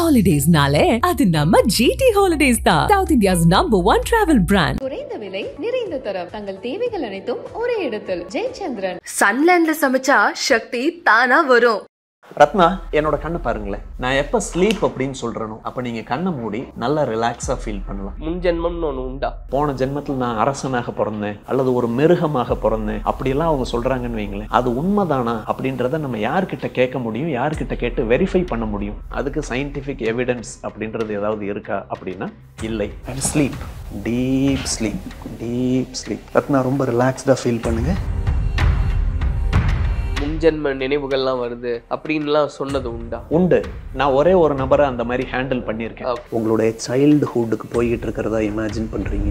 ஹாலிடேஸ்னாலே அது நம்ம ஜிடி ஹாலிடேஸ் தான் south India's number one travel brand குறைந்த விலை நிறைந்த தரம் தங்கள் தேவைகள் அனைத்தும் ஒரே இடத்தில் ஜெயச்சந்திரன் சன்லேண்ட்ல சமைச்சா சக்தி தானா வரும் ரத்னா என்னோட கண்ணை பாருங்களேன் நான் எப்போ ஸ்லீப் அப்படின்னு சொல்றேனோ அப்போ நீங்க கண்ணை மூடி நல்லா ரிலாக்ஸாக ஃபீல் பண்ணலாம் முன் ஜென்மம்னு ஒன்று உண்டா போன ஜென்மத்தில் நான் அரசனாக பிறந்தேன் அல்லது ஒரு மிருகமாக பிறந்தேன் அப்படியெல்லாம் அவங்க சொல்றாங்கன்னு வைங்களேன் அது உண்மைதானா அப்படின்றத நம்ம யார்கிட்ட கேட்க முடியும் யார்கிட்ட கேட்டு வெரிஃபை பண்ண முடியும் அதுக்கு சயின்டிஃபிக் எவிடன்ஸ் அப்படின்றது ஏதாவது இருக்கா அப்படின்னா இல்லை sleep deep sleep deep sleep Ratna ரொம்ப ரிலாக்ஸ்டாக ஃபீல் பண்ணுங்க முன்ஜென்ம நினைவுகள்லாம் வருது அப்படின்லாம் சொன்னது உண்டா உண்டு நான் ஒரே ஒரு நபரை அந்த மாதிரி ஹேண்டில் பண்ணியிருக்கேன் Okay. உங்களுடைய சைல்டுஹுட்டுக்கு போய்கிட்டு இருக்கிறதா இமேஜின் பண்ணுறீங்க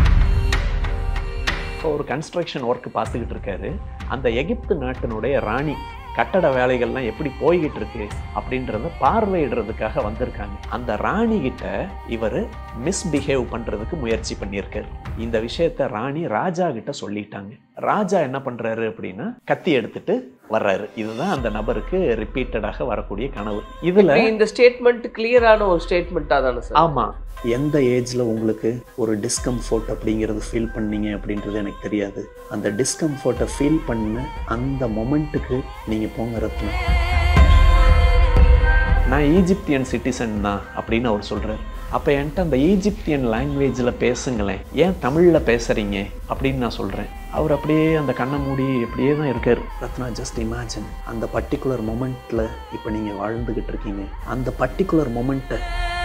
ஒரு கன்ஸ்ட்ரக்ஷன் ஒர்க் பார்த்துக்கிட்டு இருக்காரு அந்த எகிப்து நாட்டினுடைய ராணி கட்டட வேலைகள்லாம் எப்படி போய்கிட்டு இருக்கு அப்படின்றத பார்வையிடுறதுக்காக வந்திருக்காங்க அந்த ராணி கிட்ட இவர் மிஸ்பிஹேவ் பண்றதுக்கு முயற்சி பண்ணியிருக்காரு இந்த விஷயத்த ராணி ராஜா கிட்ட சொல்லிட்டாங்க ராஜா என்ன பண்றாரு அப்படின்னா கத்தி எடுத்துட்டு வர்றாரு இதுதான் அந்த நபருக்கு ரிப்பீட்டடாக வரக்கூடிய கனவு இதுல இப்ப இந்த ஸ்டேட்மெண்ட் கிளியரான ஒரு ஸ்டேட்மெண்ட்டா தானே சார் ஆமா எந்த ஏஜ்ல உங்களுக்கு ஒரு டிஸ்கம்ஃபோர்ட் அப்படிங்கிறது ஃபீல் பண்ணீங்க அப்படின்றது எனக்கு தெரியாது அந்த டிஸ்கம்ஃபோர்ட்டை ஃபீல் பண்ண அந்த மொமெண்ட்டுக்கு நீங்க போங்க ரத்னா நான் ஈஜிப்தியன் சிட்டிசன் தான் அப்படின்னு அவர் சொல்றாரு அப்போ என்கிட்ட அந்த ஈஜிப்தியன் லாங்குவேஜில் பேசுங்களேன் ஏன் தமிழில் பேசுகிறீங்க அப்படின்னு நான் சொல்கிறேன் அவர் அப்படியே அந்த கண்ணை மூடி அப்படியே தான் இருக்கார் ரத்னா ஜஸ்ட் இமேஜின் அந்த பர்டிகுலர் மொமெண்ட்டில் இப்போ நீங்கள் வாழ்ந்துக்கிட்டு இருக்கீங்க அந்த பர்டிகுலர் மொமெண்ட்டை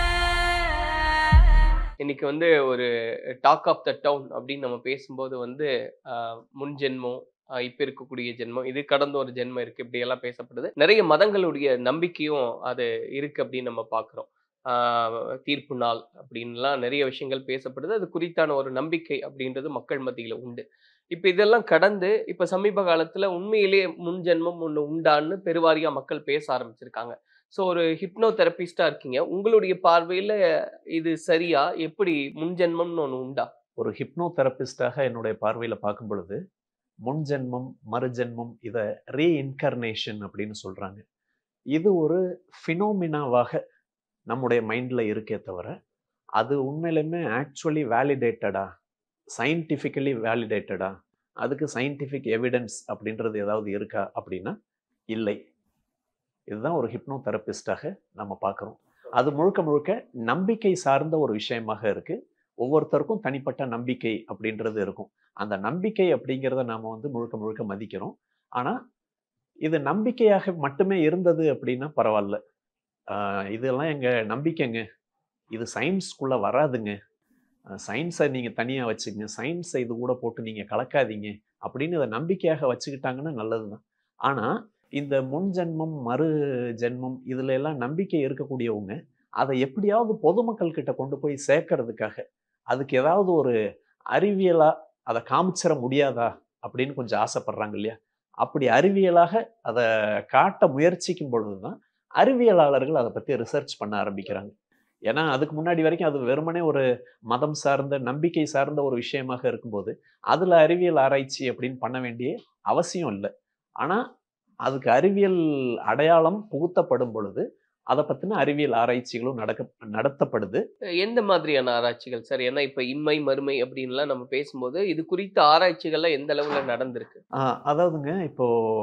இன்னைக்கு வந்து ஒரு டாக் ஆஃப் த டவுன் அப்படின்னு நம்ம பேசும்போது வந்து ஆஹ், முன் ஜென்மம் ஆஹ், இப்ப இருக்கக்கூடிய ஜென்மம் இது கடந்த ஒரு ஜென்மம் இருக்கு இப்படி எல்லாம் பேசப்படுது நிறைய மதங்களுடைய நம்பிக்கையும் அது இருக்கு அப்படின்னு நம்ம பார்க்குறோம் தீர்ப்பு நாள் அப்படின்லாம் நிறைய விஷயங்கள் பேசப்படுது அது குறித்தான ஒரு நம்பிக்கை அப்படின்றது மக்கள் மத்தியில உண்டு இப்போ இதெல்லாம் கடந்து இப்போ சமீப காலத்துல உண்மையிலேயே முன் ஜென்மம் ஒன்று உண்டான்னு பெருவாரியா மக்கள் பேச ஆரம்பிச்சிருக்காங்க ஸோ ஒரு ஹிப்னோ தெரபிஸ்டா இருக்கீங்க உங்களுடைய பார்வையில இது சரியா எப்படி முன்ஜென்மம்னு ஒன்று உண்டா ஒரு ஹிப்னோ தெரபிஸ்டாக என்னுடைய பார்வையில் பார்க்கும் பொழுது முன்ஜென்மம் மறுஜென்மம் இதை ரீஇன்கர்னேஷன் அப்படின்னு சொல்கிறாங்க இது ஒரு ஃபினோமினாவாக நம்முடைய மைண்டில் இருக்கே தவிர அது உண்மையிலுமே ஆக்சுவலி வேலிடேட்டடா சயின்டிஃபிக்கலி வேலிடேட்டடா அதுக்கு சயின்டிஃபிக் எவிடன்ஸ் அப்படின்றது ஏதாவது இருக்கா அப்படின்னா இல்லை இதுதான் ஒரு ஹிப்னோ தெரபிஸ்டாக நம்ம பார்க்குறோம் அது முழுக்க முழுக்க நம்பிக்கை சார்ந்த ஒரு விஷயமாக இருக்கு ஒவ்வொருத்தருக்கும் தனிப்பட்ட நம்பிக்கை அப்படின்றது இருக்கும் அந்த நம்பிக்கை அப்படிங்கிறத நாம வந்து முழுக்க முழுக்க மதிக்கிறோம் ஆனா இது நம்பிக்கையாக மட்டுமே இருந்தது அப்படின்னா பரவாயில்ல ஆஹ் இதெல்லாம் எங்க நம்பிக்கைங்க இது சயின்ஸ்குள்ள வராதுங்க சயின்ஸை நீங்க தனியா வச்சுக்கங்க சயின்ஸை இது கூட போட்டு நீங்க கலக்காதீங்க அப்படின்னு இதை நம்பிக்கையாக வச்சுக்கிட்டாங்கன்னா நல்லதுதான் ஆனா இந்த முன் ஜென்மம் மறு ஜென்மம் இதுல எல்லாம் நம்பிக்கை இருக்கக்கூடியவங்க அதை எப்படியாவது பொதுமக்கள் கிட்ட கொண்டு போய் சேர்க்கறதுக்காக அதுக்கு ஏதாவது ஒரு அறிவியலா அதை காமிச்சிட முடியாதா அப்படின்னு கொஞ்சம் ஆசைப்படுறாங்க இல்லையா அப்படி அறிவியலாக அதை காட்ட முயற்சிக்கும் பொழுதுதான் அறிவியலாளர்கள் அதை பத்தி ரிசர்ச் பண்ண ஆரம்பிக்கிறாங்க ஏன்னா அதுக்கு முன்னாடி வரைக்கும் அது வெறுமனே ஒரு மதம் சார்ந்த நம்பிக்கை சார்ந்த ஒரு விஷயமாக இருக்கும்போது அதுல அறிவியல் ஆராய்ச்சி அப்படின்னு பண்ண வேண்டிய அவசியம் இல்லை ஆனா அதுக்கு அறிவியல் அடையாளம் புகுத்தப்படும் பொழுது அதை பத்தின அறிவியல் ஆராய்ச்சிகளும் நடக்க நடத்தப்படுது எந்த மாதிரியான ஆராய்ச்சிகள் சார் ஏன்னா இப்போ இன்மை மறுமை அப்படின்லாம் நம்ம பேசும்போது இது குறித்த ஆராய்ச்சிகள்லாம் எந்த அளவுல நடந்திருக்கு ஆஹ் அதாவதுங்க இப்போ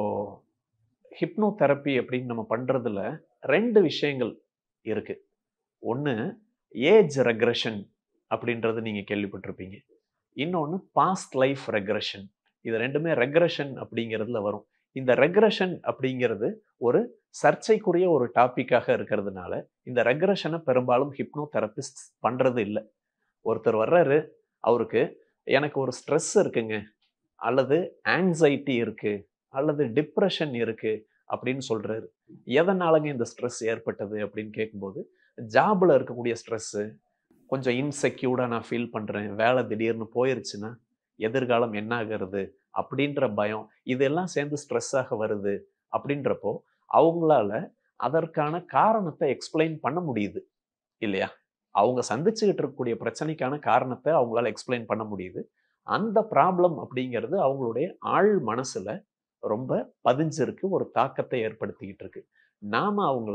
ஹிப்னோ தெரப்பி அப்படின்னு நம்ம பண்றதுல ரெண்டு விஷயங்கள் இருக்கு ஒன்று ஏஜ் ரெக்ரெஷன் அப்படின்றது நீங்க கேள்விப்பட்டிருப்பீங்க இன்னொன்று பாஸ்ட் லைஃப் ரெக்ரெஷன் இது ரெண்டுமே ரெக்ரெஷன் அப்படிங்கிறதுல வரும் இந்த ரெக்ரெஷன் அப்படிங்கிறது ஒரு சர்ச்சைக்குரிய ஒரு டாப்பிக்காக இருக்கிறதுனால இந்த ரெக்ரெஷனை பெரும்பாலும் ஹிப்னோ தெரபிஸ்ட் பண்றது இல்லை ஒருத்தர் வர்றாரு அவருக்கு எனக்கு ஒரு ஸ்ட்ரெஸ் இருக்குங்க அல்லது ஆங்ஸைட்டி இருக்கு அல்லது டிப்ரெஷன் இருக்கு அப்படின்னு சொல்றாரு எதனாலங்க இந்த ஸ்ட்ரெஸ் ஏற்பட்டது அப்படின்னு கேட்கும்போது ஜாப்ல இருக்கக்கூடிய ஸ்ட்ரெஸ்ஸு கொஞ்சம் இன்செக்யூர்டாக நான் ஃபீல் பண்றேன் வேலை திடீர்னு போயிருச்சுன்னா எதிர்காலம் என்ன ஆகிறது அப்படின்ற பயம் இதெல்லாம் சேர்ந்து ஸ்ட்ரெஸ்ஸாக வருது அப்படின்றப்போ அவங்களால அதற்கான காரணத்தை எக்ஸ்பிளைன் பண்ண முடியுது இல்லையா அவங்க சந்திச்சுக்கிட்டு இருக்கக்கூடிய பிரச்சனைக்கான காரணத்தை அவங்களால எக்ஸ்பிளைன் பண்ண முடியுது அந்த ப்ராப்ளம் அப்படிங்கிறது அவங்களுடைய ஆழ் மனசுல ரொம்ப பதிஞ்சிருக்கு ஒரு தாக்கத்தை ஏற்படுத்திக்கிட்டு இருக்கு நாம அவங்கள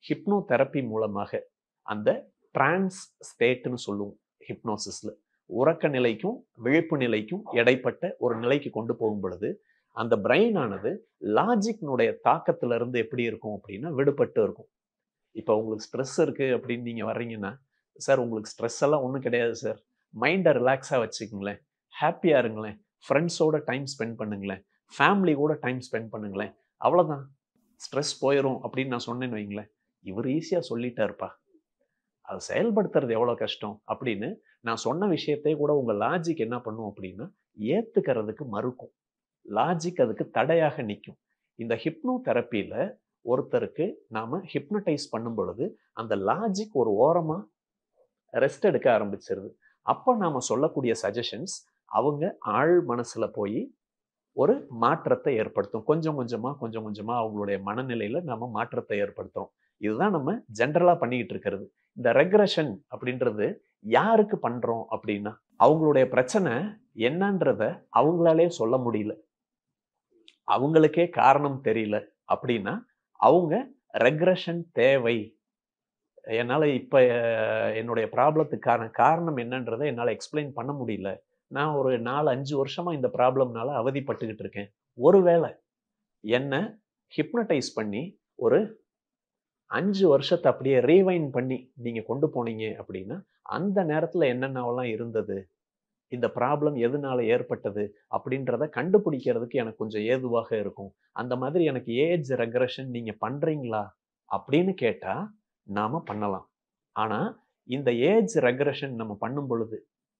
ஹிப்னோ தெரப்பி மூலமாக அந்த டிரான்ஸ் ஸ்டேட்னு சொல்லுவோம் ஹிப்னோசிஸ்ல உறக்க நிலைக்கும் விழிப்பு நிலைக்கும் இடைப்பட்ட ஒரு நிலைக்கு கொண்டு போகும் பொழுது அந்த பிரெயின் ஆனது லாஜிக்னுடைய தாக்கத்துல இருந்து எப்படி இருக்கும் அப்படின்னா விடுபட்டு இருக்கும் இப்போ உங்களுக்கு ஸ்ட்ரெஸ் இருக்கு அப்படின்னு நீங்க வர்றீங்கன்னா சார் உங்களுக்கு ஸ்ட்ரெஸ் எல்லாம் ஒன்றும் கிடையாது சார் மைண்டை ரிலாக்ஸாக வச்சுக்கோங்களேன் ஹாப்பியாக இருங்களேன் ஃப்ரெண்ட்ஸோட டைம் ஸ்பெண்ட் பண்ணுங்களேன் ஃபேமிலி கூட டைம் ஸ்பெண்ட் பண்ணுங்களேன் அவ்வளோதான் ஸ்ட்ரெஸ் போயிடும் அப்படின்னு நான் சொன்னேன்னு வைங்களேன் இவர் ஈஸியாக சொல்லிட்டாருப்பா அதை செயல்படுத்துறது எவ்வளோ கஷ்டம் அப்படின்னு நான் சொன்ன விஷயத்தையே கூட உங்கள் லாஜிக் என்ன பண்ணும் அப்படின்னா ஏற்றுக்கிறதுக்கு மறுக்கும் லாஜிக் அதுக்கு தடையாக நிற்கும் இந்த ஹிப்னோ தெரப்பியில் ஒருத்தருக்கு நாம் ஹிப்னடைஸ் பண்ணும் பொழுது அந்த லாஜிக் ஒரு ஓரமாக ரெஸ்ட் எடுக்க ஆரம்பிச்சிருது அப்போ நாம் சொல்லக்கூடிய சஜஷன்ஸ் அவங்க ஆழ் மனசில் போய் ஒரு மாற்றத்தை ஏற்படுத்தும் கொஞ்சம் கொஞ்சமாக கொஞ்சம் கொஞ்சமாக அவங்களுடைய மனநிலையில் நம்ம மாற்றத்தை ஏற்படுத்துகிறோம் இதுதான் நம்ம ஜென்ரலாக பண்ணிக்கிட்டு இருக்கிறது இந்த ரெக்ரஷன் அப்படின்றது யாருக்கு பண்ணுறோம் அப்படின்னா அவங்களுடைய பிரச்சனை என்னன்றத அவங்களாலே சொல்ல முடியல அவங்களுக்கே காரணம் தெரியல அப்படின்னா அவங்க ரெக்ரஷன் தேவை என்னால் இப்போ என்னுடைய ப்ராப்ளத்துக்கான காரணம் என்னன்றதை என்னால் எக்ஸ்பிளைன் பண்ண முடியல நான் ஒரு நாலு அஞ்சு வருஷமாக இந்த ப்ராப்ளம்னால அவதிப்பட்டுக்கிட்டு இருக்கேன் ஒருவேளை என்னை ஹிப்னடைஸ் பண்ணி ஒரு அஞ்சு வருஷத்தை அப்படியே ரீவைன் பண்ணி நீங்கள் கொண்டு போனீங்க அப்படின்னா அந்த நேரத்தில் என்னென்னவெல்லாம் இருந்தது இந்த ப்ராப்ளம் எதனால ஏற்பட்டது அப்படின்றத கண்டுபிடிக்கிறதுக்கு எனக்கு கொஞ்சம் ஏதுவாக இருக்கும் அந்த மாதிரி எனக்கு ஏஜ் ரெக்ரஷன் நீங்கள் பண்ணுறீங்களா அப்படின்னு கேட்டால் நாம் பண்ணலாம் ஆனால் இந்த ஏஜ் ரெக்ரஷன் நம்ம பண்ணும் பொழுது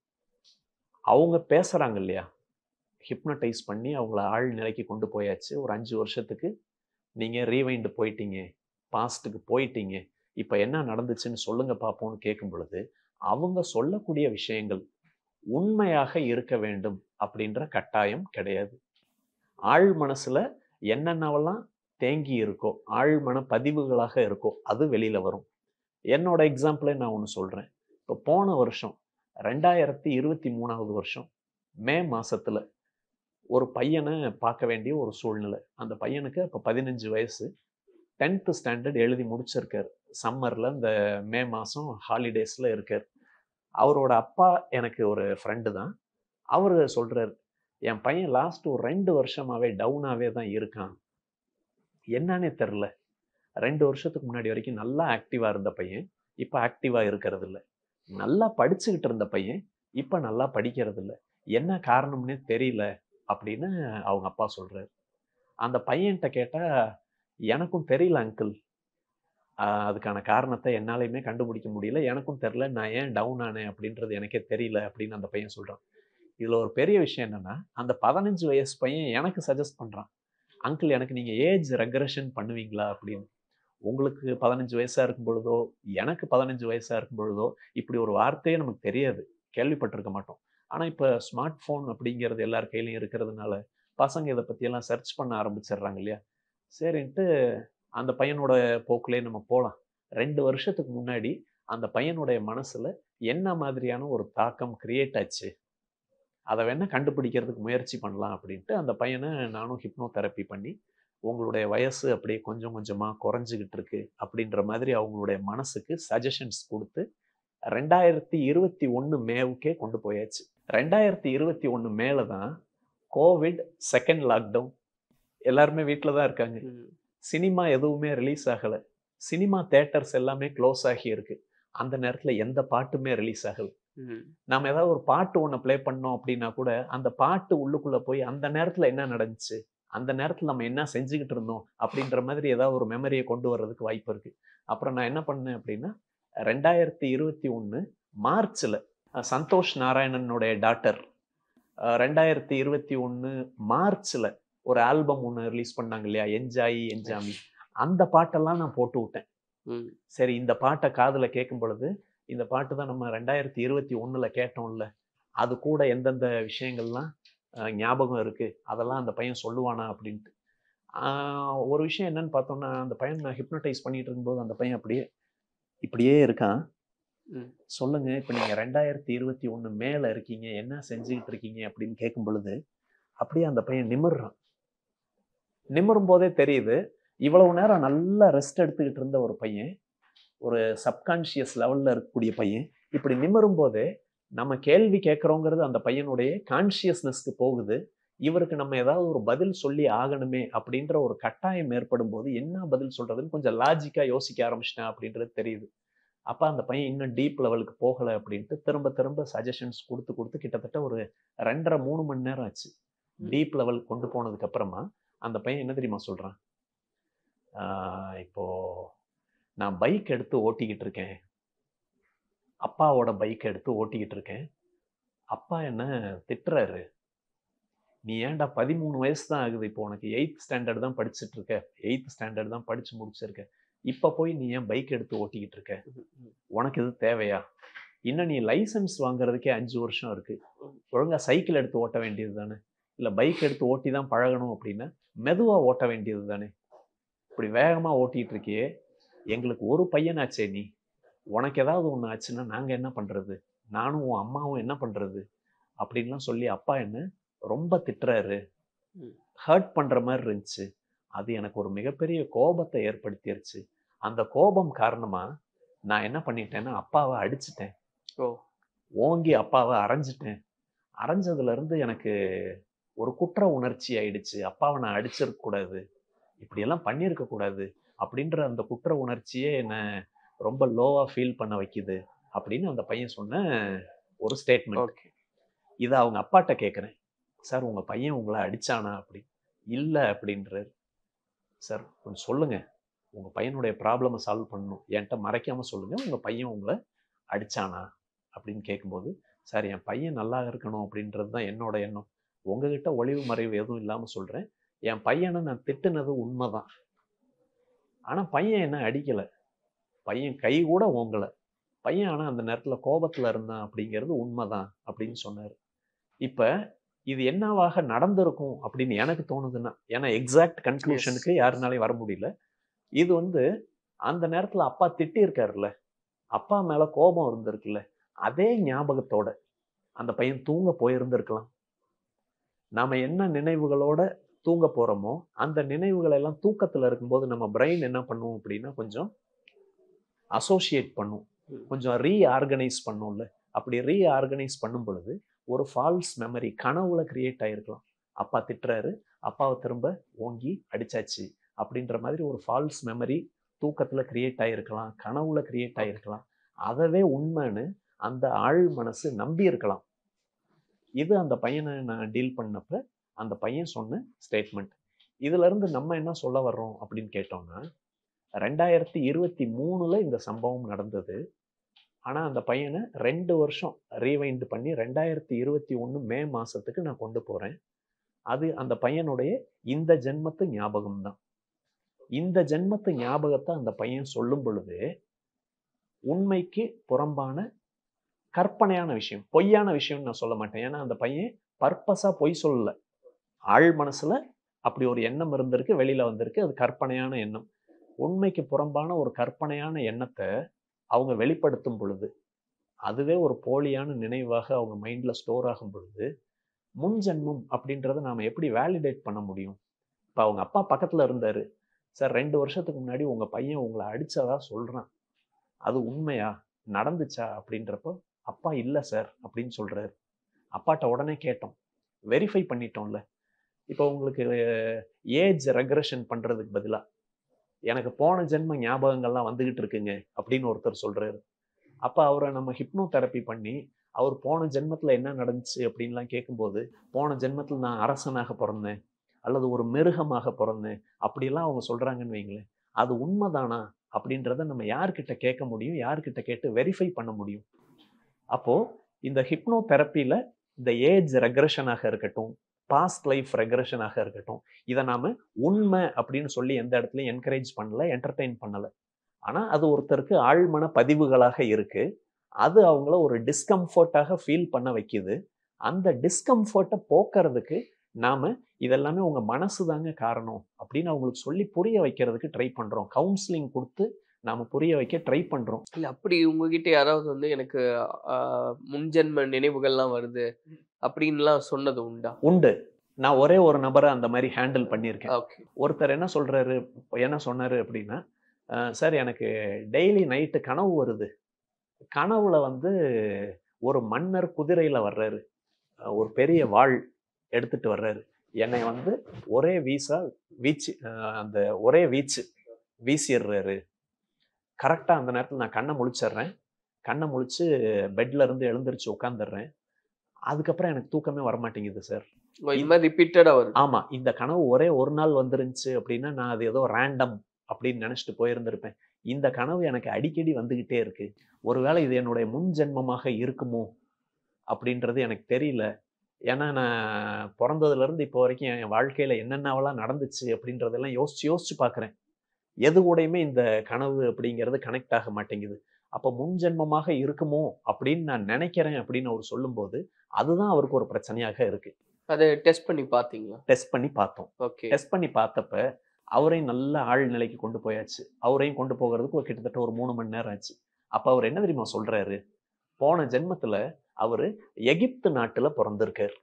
அவங்க பேசுகிறாங்க இல்லையா ஹிப்னடைஸ் பண்ணி அவங்கள ஆள் நிலைக்கு கொண்டு போயாச்சு ஒரு அஞ்சு வருஷத்துக்கு நீங்கள் ரீவைண்டு போயிட்டீங்க பாஸ்ட்டுக்கு போயிட்டீங்க இப்போ என்ன நடந்துச்சுன்னு சொல்லுங்க பார்ப்போம்னு கேட்கும் பொழுது அவங்க சொல்லக்கூடிய விஷயங்கள் உண்மையாக இருக்க வேண்டும் அப்படின்ற கட்டாயம் கிடையாது ஆழ் மனசுல என்னென்னவெல்லாம் தேங்கி இருக்கோ ஆழ் மன பதிவுகளாக இருக்கோ அது வெளியில வரும் என்னோட எக்ஸாம்பிளே நான் ஒன்று சொல்றேன் இப்போ போன வருஷம் ரெண்டாயிரத்தி இருபத்தி மூணாவது வருஷம் மே மாசத்துல ஒரு பையனை பார்க்க வேண்டிய ஒரு சூழ்நிலை அந்த பையனுக்கு அப்போ பதினஞ்சு வயசு டென்த்து ஸ்டாண்டர்ட் எழுதி முடிச்சிருக்காரு சம்மரில் இந்த மே மாதம் ஹாலிடேஸில் இருக்கார் அவரோட அப்பா எனக்கு ஒரு ஃப்ரெண்டு தான் அவர் சொல்கிறார் என் பையன் லாஸ்ட் ஒரு ரெண்டு வருஷமாகவே டவுனாகவே தான் இருக்கான் என்னன்னே தெரில ரெண்டு வருஷத்துக்கு முன்னாடி வரைக்கும் நல்லா ஆக்டிவாக இருந்த பையன் இப்போ ஆக்டிவாக இருக்கிறது இல்லை நல்லா படிச்சுக்கிட்டு இருந்த பையன் இப்போ நல்லா படிக்கிறது இல்லை என்ன காரணம்னே தெரியல அப்படின்னு அவங்க அப்பா சொல்கிறார் அந்த பையன்கிட்ட கேட்டால் எனக்கும் தெரியல அங்கிள் அதுக்கான காரணத்தை என்னாலையுமே கண்டுபிடிக்க முடியல எனக்கும் தெரில நான் ஏன் டவுன் ஆனேன் அப்படின்றது எனக்கே தெரியல அப்படின்னு அந்த பையன் சொல்கிறான் இதில் ஒரு பெரிய விஷயம் என்னென்னா அந்த பதினஞ்சு வயசு பையன் எனக்கு சஜஸ்ட் பண்ணுறான் அங்கிள் எனக்கு நீங்கள் ஏஜ் ரெக்ரஷன் பண்ணுவீங்களா அப்படின்னு உங்களுக்கு பதினஞ்சு வயசாக இருக்கும் பொழுதோ எனக்கு பதினஞ்சு வயசாக இருக்கும் பொழுதோ இப்படி ஒரு வார்த்தையே நமக்கு தெரியாது கேள்விப்பட்டிருக்க மாட்டோம் ஆனால் இப்போ ஸ்மார்ட் ஃபோன் அப்படிங்கிறது எல்லார் கையிலையும் இருக்கிறதுனால பசங்க இதை பற்றியெல்லாம் சர்ச் பண்ண ஆரம்பிச்சிடுறாங்க இல்லையா சரின்ட்டு அந்த பையனோட போக்குலே நம்ம போகலாம் ரெண்டு வருஷத்துக்கு முன்னாடி அந்த பையனுடைய மனசில் என்ன மாதிரியான ஒரு தாக்கம் கிரியேட் ஆச்சு அதை வேணால் கண்டுபிடிக்கிறதுக்கு முயற்சி பண்ணலாம் அப்படின்ட்டு அந்த பையனை நானும் ஹிப்னோ தெரப்பி பண்ணி உங்களுடைய வயசு அப்படியே கொஞ்சம் கொஞ்சமாக குறைஞ்சிக்கிட்டு இருக்கு அப்படின்ற மாதிரி அவங்களுடைய மனசுக்கு சஜஷன்ஸ் கொடுத்து ரெண்டாயிரத்தி இருபத்தி ஒன்று மேவுக்கே கொண்டு போயாச்சு ரெண்டாயிரத்தி இருபத்தி ஒன்று மேலே தான் கோவிட் செகண்ட் லாக்டவுன் எல்லாருமே வீட்டில் தான் இருக்காங்க சினிமா எதுவுமே ரிலீஸ் ஆகலை சினிமா தேட்டர்ஸ் எல்லாமே க்ளோஸ் ஆகி இருக்கு அந்த நேரத்தில் எந்த பாட்டுமே ரிலீஸ் ஆகலை நம்ம ஏதாவது ஒரு பாட்டு ஒன்று ப்ளே பண்ணோம் அப்படின்னா கூட அந்த பாட்டு உள்ளுக்குள்ளே போய் அந்த நேரத்தில் என்ன நடந்துச்சு அந்த நேரத்தில் நம்ம என்ன செஞ்சுக்கிட்டு இருந்தோம் அப்படின்ற மாதிரி ஏதாவது ஒரு மெமரியை கொண்டு வர்றதுக்கு வாய்ப்பு இருக்கு அப்புறம் நான் என்ன பண்ணேன் அப்படின்னா ரெண்டாயிரத்தி இருபத்தி ஒன்று மார்ச்சில் சந்தோஷ் நாராயணனுடைய டாட்டர் ரெண்டாயிரத்தி இருபத்தி ஒன்று மார்ச்சில் ஒரு ஆல்பம் ஒன்று ரிலீஸ் பண்ணாங்க இல்லையா என்ஜாயி என்ஜாமி அந்த பாட்டெல்லாம் நான் போட்டு விட்டேன் சரி இந்த பாட்டை காதில் கேட்கும் பொழுது இந்த பாட்டு தான் நம்ம ரெண்டாயிரத்தி இருபத்தி ஒன்றில் கேட்டோம்ல அது கூட எந்தெந்த விஷயங்கள்லாம் ஞாபகம் இருக்குது அதெல்லாம் அந்த பையன் சொல்லுவானா அப்படின்ட்டு ஒரு விஷயம் என்னன்னு பார்த்தோம்னா அந்த பையன் நான் ஹிப்னடைஸ் பண்ணிட்டு இருக்கும்போது அந்த பையன் அப்படியே இப்படியே இருக்கான் சொல்லுங்க இப்போ நீங்கள் ரெண்டாயிரத்தி இருபத்தி ஒன்று மேலே இருக்கீங்க என்ன செஞ்சுக்கிட்டு இருக்கீங்க அப்படின்னு கேட்கும் பொழுது அப்படியே அந்த பையன் நிமிர்றான் நிமிரும் போதே தெரியுது இவ்வளவு நேரம் நல்லா ரெஸ்ட் எடுத்துக்கிட்டு இருந்த ஒரு பையன் ஒரு சப்கான்ஷியஸ் லெவல்ல இருக்கக்கூடிய பையன் இப்படி நிமிரும் போதே நம்ம கேள்வி கேட்குறோங்கிறது அந்த பையனுடைய கான்ஷியஸ்னஸ்க்கு போகுது இவருக்கு நம்ம ஏதாவது ஒரு பதில் சொல்லி ஆகணுமே அப்படின்ற ஒரு கட்டாயம் ஏற்படும் போது என்ன பதில் சொல்றதுன்னு கொஞ்சம் லாஜிக்கா யோசிக்க ஆரம்பிச்சிட்டேன் அப்படின்றது தெரியுது அப்ப அந்த பையன் இன்னும் டீப் லெவலுக்கு போகலை அப்படின்ட்டு திரும்ப திரும்ப சஜஷன்ஸ் கொடுத்து கொடுத்து கிட்டத்தட்ட ஒரு ரெண்டரை மூணு மணி நேரம் ஆச்சு டீப் லெவல் கொண்டு போனதுக்கு அப்புறமா அந்த பையன் என்ன தெரியுமா சொல்றான் ஆஹ் இப்போ நான் பைக் எடுத்து ஓட்டிக்கிட்டு இருக்கேன் அப்பாவோட பைக் எடுத்து ஓட்டிக்கிட்டு இருக்கேன் அப்பா என்ன திட்டுறாரு நீ ஏன்டா பதிமூணு வயசு தான் ஆகுது இப்போ உனக்கு எயித் ஸ்டாண்டர்ட் தான் படிச்சுட்டு இருக்க எயித் ஸ்டாண்டர்ட் தான் படிச்சு முடிச்சிருக்க இப்போ போய் நீ ஏன் பைக் எடுத்து ஓட்டிக்கிட்டு இருக்க உனக்கு இது தேவையா இன்னும் நீ லைசன்ஸ் வாங்குறதுக்கே அஞ்சு வருஷம் இருக்கு ஒழுங்கா சைக்கிள் எடுத்து ஓட்ட வேண்டியது தானே இல்லை பைக் எடுத்து ஓட்டி தான் பழகணும் அப்படின்னா மெதுவா ஓட்ட வேண்டியது தானே இப்படி வேகமா ஓட்டிட்டு இருக்கியே எங்களுக்கு ஒரு பையனாச்சே நீ உனக்கு ஏதாவது ஒன்று ஆச்சுன்னா நாங்கள் என்ன பண்ணுறது நானும் உன் அம்மாவும் என்ன பண்ணுறது அப்படின்லாம் சொல்லி அப்பா என்ன ரொம்ப திட்டுறாரு ம். ஹர்ட் பண்ணுற மாதிரி இருந்துச்சு அது எனக்கு ஒரு மிகப்பெரிய கோபத்தை ஏற்படுத்திருச்சு அந்த கோபம் காரணமாக நான் என்ன பண்ணிட்டேன்னா அப்பாவை அடிச்சிட்டேன் ஓ ஓங்கி அப்பாவை அரைஞ்சிட்டேன் அரைஞ்சதுலேருந்து எனக்கு ஒரு குற்ற உணர்ச்சி ஆயிடுச்சு அப்பாவை நான் அடிச்சிருக்க கூடாது இப்படியெல்லாம் பண்ணியிருக்க கூடாது அப்படின்ற அந்த குற்ற உணர்ச்சியே என்னை ரொம்ப லோவாக ஃபீல் பண்ண வைக்குது அப்படின்னு அந்த பையன் சொன்ன ஒரு ஸ்டேட்மெண்ட் ஓகே இதை அவங்க அப்பாட்ட கேட்குறேன் சார் உங்கள் பையன் உங்களை அடிச்சானா அப்படி இல்லை அப்படின்றாரு சார் கொஞ்சம் சொல்லுங்க உங்கள் பையனுடைய ப்ராப்ளமை சால்வ் பண்ணணும் என்கிட்ட மறைக்காம சொல்லுங்க உங்கள் பையன் உங்களை அடிச்சானா அப்படின்னு கேட்கும்போது சார் என் பையன் நல்லா இருக்கணும் அப்படின்றது தான் என்னோட எண்ணம் உங்ககிட்ட ஒளிவு மறைவு எதுவும் இல்லாமல் சொல்கிறேன் என் பையனை நான் திட்டுனது உண்மைதான் ஆனால் பையன் என்ன அடிக்கலை பையன் கை கூட ஓங்கலை பையன் ஆனால் அந்த நேரத்தில் கோபத்தில் இருந்தான் அப்படிங்கிறது உண்மைதான் அப்படின்னு சொன்னார் இப்போ இது என்னவாக நடந்திருக்கும் அப்படின்னு எனக்கு தோணுதுன்னா ஏன்னா எக்ஸாக்ட் கன்க்ளூஷனுக்கு யாருனாலையும் வர முடியல இது வந்து அந்த நேரத்தில் அப்பா திட்டியிருக்காருல்ல அப்பா மேலே கோபம் இருந்திருக்குல்ல அதே ஞாபகத்தோட அந்த பையன் தூங்க போயிருந்திருக்கலாம் நாம என்ன நினைவுகளோட தூங்க போறோமோ அந்த நினைவுகள் எல்லாம் தூக்கத்துல இருக்கும்போது நம்ம பிரெயின் என்ன பண்ணும் அப்படின்னா கொஞ்சம் அசோசியேட் பண்ணும் கொஞ்சம் ரீஆர்கனைஸ் பண்ணும்ல அப்படி ரீஆர்கனைஸ் பண்ணும் பொழுது ஒரு ஃபால்ஸ் மெமரி கனவுல கிரியேட் ஆயிருக்கலாம் அப்பா திட்டுறாரு அப்பாவை திரும்ப ஓங்கி அடிச்சாச்சு அப்படின்ற மாதிரி ஒரு ஃபால்ஸ் மெமரி தூக்கத்துல கிரியேட் ஆயிருக்கலாம் கனவுல கிரியேட் ஆயிருக்கலாம் அதவே உண்மைன்னு அந்த ஆழ் மனசு நம்பி இருக்கலாம் இது அந்த பையனை நான் டீல் பண்ணப்ப அந்த பையன் சொன்ன ஸ்டேட்மெண்ட் இதுல இருந்து நம்ம என்ன சொல்ல வர்றோம் அப்படின்னு கேட்டோம்னா ரெண்டாயிரத்தி இருபத்தி மூணுல இந்த சம்பவம் நடந்தது ஆனா அந்த பையனை ரெண்டு வருஷம் ரீவைண்ட் பண்ணி ரெண்டாயிரத்தி இருபத்தி ஒன்று மே மாசத்துக்கு நான் கொண்டு போறேன் அது அந்த பையனுடைய இந்த ஜென்மத்து ஞாபகம் தான் இந்த ஜென்மத்து ஞாபகத்தை அந்த பையன் சொல்லும் பொழுது உண்மைக்கு புறம்பான கற்பனையான விஷயம் பொய்யான விஷயம்னு நான் சொல்ல மாட்டேன் ஏன்னா அந்த பையன் பர்பஸா பொய் சொல்லல ஆழ் மனசுல அப்படி ஒரு எண்ணம் இருந்திருக்கு வெளியில வந்திருக்கு அது கற்பனையான எண்ணம் உண்மைக்கு புறம்பான ஒரு கற்பனையான எண்ணத்தை அவங்க வெளிப்படுத்தும் பொழுது அதுவே ஒரு போலியான நினைவாக அவங்க மைண்ட்ல ஸ்டோர் ஆகும் பொழுது முன் ஜென்மம் அப்படின்றத நாம எப்படி வேலிடேட் பண்ண முடியும் இப்போ அவங்க அப்பா பக்கத்துல இருந்தாரு சார் ரெண்டு வருஷத்துக்கு முன்னாடி உங்க பையன் உங்களை அடிச்சதா சொல்றான் அது உண்மையா நடந்துச்சா அப்படின்றப்போ அப்பா இல்லை சார் அப்படின்னு சொல்றாரு அப்பாட்ட உடனே கேட்டோம் வெரிஃபை பண்ணிட்டோம்ல இப்போ உங்களுக்கு ஏஜ் ரெக்ரெஷன் பண்றதுக்கு பதிலா எனக்கு போன ஜென்ம ஞாபகங்கள்லாம் வந்துகிட்டு இருக்குங்க அப்படின்னு ஒருத்தர் சொல்றாரு அப்ப அவரை நம்ம ஹிப்னோ தெரப்பி பண்ணி அவர் போன ஜென்மத்துல என்ன நடந்துச்சு அப்படின்லாம் கேட்கும்போது போன ஜென்மத்துல நான் அரசனாக பிறந்தேன் அல்லது ஒரு மிருகமாக பிறந்தேன் அப்படிலாம் அவங்க சொல்றாங்கன்னு வைங்களேன் அது உண்மைதானா அப்படின்றத நம்ம யார்கிட்ட கேட்க முடியும் யார்கிட்ட கேட்டு வெரிஃபை பண்ண முடியும் அப்போ இந்த ஹிப்னோ தெரப்பியில இந்த ஏஜ் ரெக்ரெஷனாக இருக்கட்டும் பாஸ்ட் லைஃப் ரெக்ரெஷனாக இருக்கட்டும் இதை நாம உண்மை அப்படின்னு சொல்லி எந்த இடத்துலையும் என்கரேஜ் பண்ணல என்டர்டெயின் பண்ணல ஆனா அது ஒருத்தருக்கு ஆழ்மன பதிவுகளாக இருக்கு அது அவங்கள ஒரு டிஸ்கம்ஃபர்ட்டாக ஃபீல் பண்ண வைக்குது அந்த டிஸ்கம்ஃபர்ட்டை போக்குறதுக்கு நாம இதெல்லாமே உங்க மனசு தாங்க காரணம் அப்படின்னு அவங்களுக்கு சொல்லி புரிய வைக்கிறதுக்கு ட்ரை பண்றோம் கவுன்சிலிங் கொடுத்து நாம புரிய வைக்க ட்ரை பண்றோம் இல்ல அப்படி உங்ககிட்ட யாராவது வந்து எனக்கு ஆஹ், முன்ஜென்ம நினைவுகள்லாம் வருது அப்படின்லாம் சொன்னது உண்டா உண்டு நான் ஒரே ஒரு நபரை அந்த மாதிரி ஹேண்டில் பண்ணியிருக்கேன் ஓகே ஒருத்தர் என்ன சொல்றாரு என்ன சொன்னாரு அப்படின்னா "அஹ் சார் எனக்கு டெய்லி நைட்டு கனவு வருது கனவுல வந்து ஒரு மன்னர் குதிரையில வர்றாரு அஹ் ஒரு பெரிய வாள் எடுத்துட்டு வர்றாரு என்னை வந்து ஒரே வீசா வீச்சு அஹ் அந்த ஒரே வீச்சு வீசிடுறாரு கரெக்டாக அந்த நேரத்தில் நான் கண்ணை முழிச்சிடுறேன் கண்ணை முழிச்சு பெட்ல இருந்து எழுந்திருச்சு உட்காந்துடுறேன் அதுக்கப்புறம் எனக்கு தூக்கமே வரமாட்டேங்குது சார் இந்த மாதிரி ரிப்பீட்டடா வருது ஆமா இந்த கனவு ஒரே ஒரு நாள் வந்துருந்துச்சு அப்படின்னா நான் அது ஏதோ ரேண்டம் அப்படின்னு நினைச்சிட்டு போயிருந்திருப்பேன் இந்த கனவு எனக்கு அடிக்கடி வந்துகிட்டே இருக்கு ஒருவேளை இது என்னுடைய முன் ஜென்மமாக இருக்குமோ அப்படின்றது எனக்கு தெரியல ஏன்னா நான் பிறந்ததுல இருந்து இப்போ வரைக்கும் என் வாழ்க்கையில என்னென்னவெல்லாம் நடந்துச்சு அப்படின்றதெல்லாம் யோசிச்சு யோசிச்சு பார்க்குறேன் எது கூடயுமே இந்த கனவு அப்படிங்கிறது கனெக்ட் ஆக மாட்டேங்குது அப்போ முன் ஜென்மமாக இருக்குமோ அப்படின்னு நான் நினைக்கிறேன் அப்படின்னு அவர் சொல்லும்போது அதுதான் அவருக்கு ஒரு பிரச்சனையாக இருக்கு அதை டெஸ்ட் பண்ணி பாத்தீங்களா டெஸ்ட் பண்ணி பார்த்தோம் ஓகே டெஸ்ட் பண்ணி பார்த்தப்ப அவரையும் நல்ல ஆள் நிலைக்கு கொண்டு போயாச்சு அவரையும் கொண்டு போகிறதுக்கு ஒரு கிட்டத்தட்ட ஒரு மூணு மணி நேரம் ஆச்சு அப்ப அவர் என்ன தெரியுமா சொல்றாரு போன ஜென்மத்துல அவரு எகிப்து நாட்டுல பிறந்திருக்காரு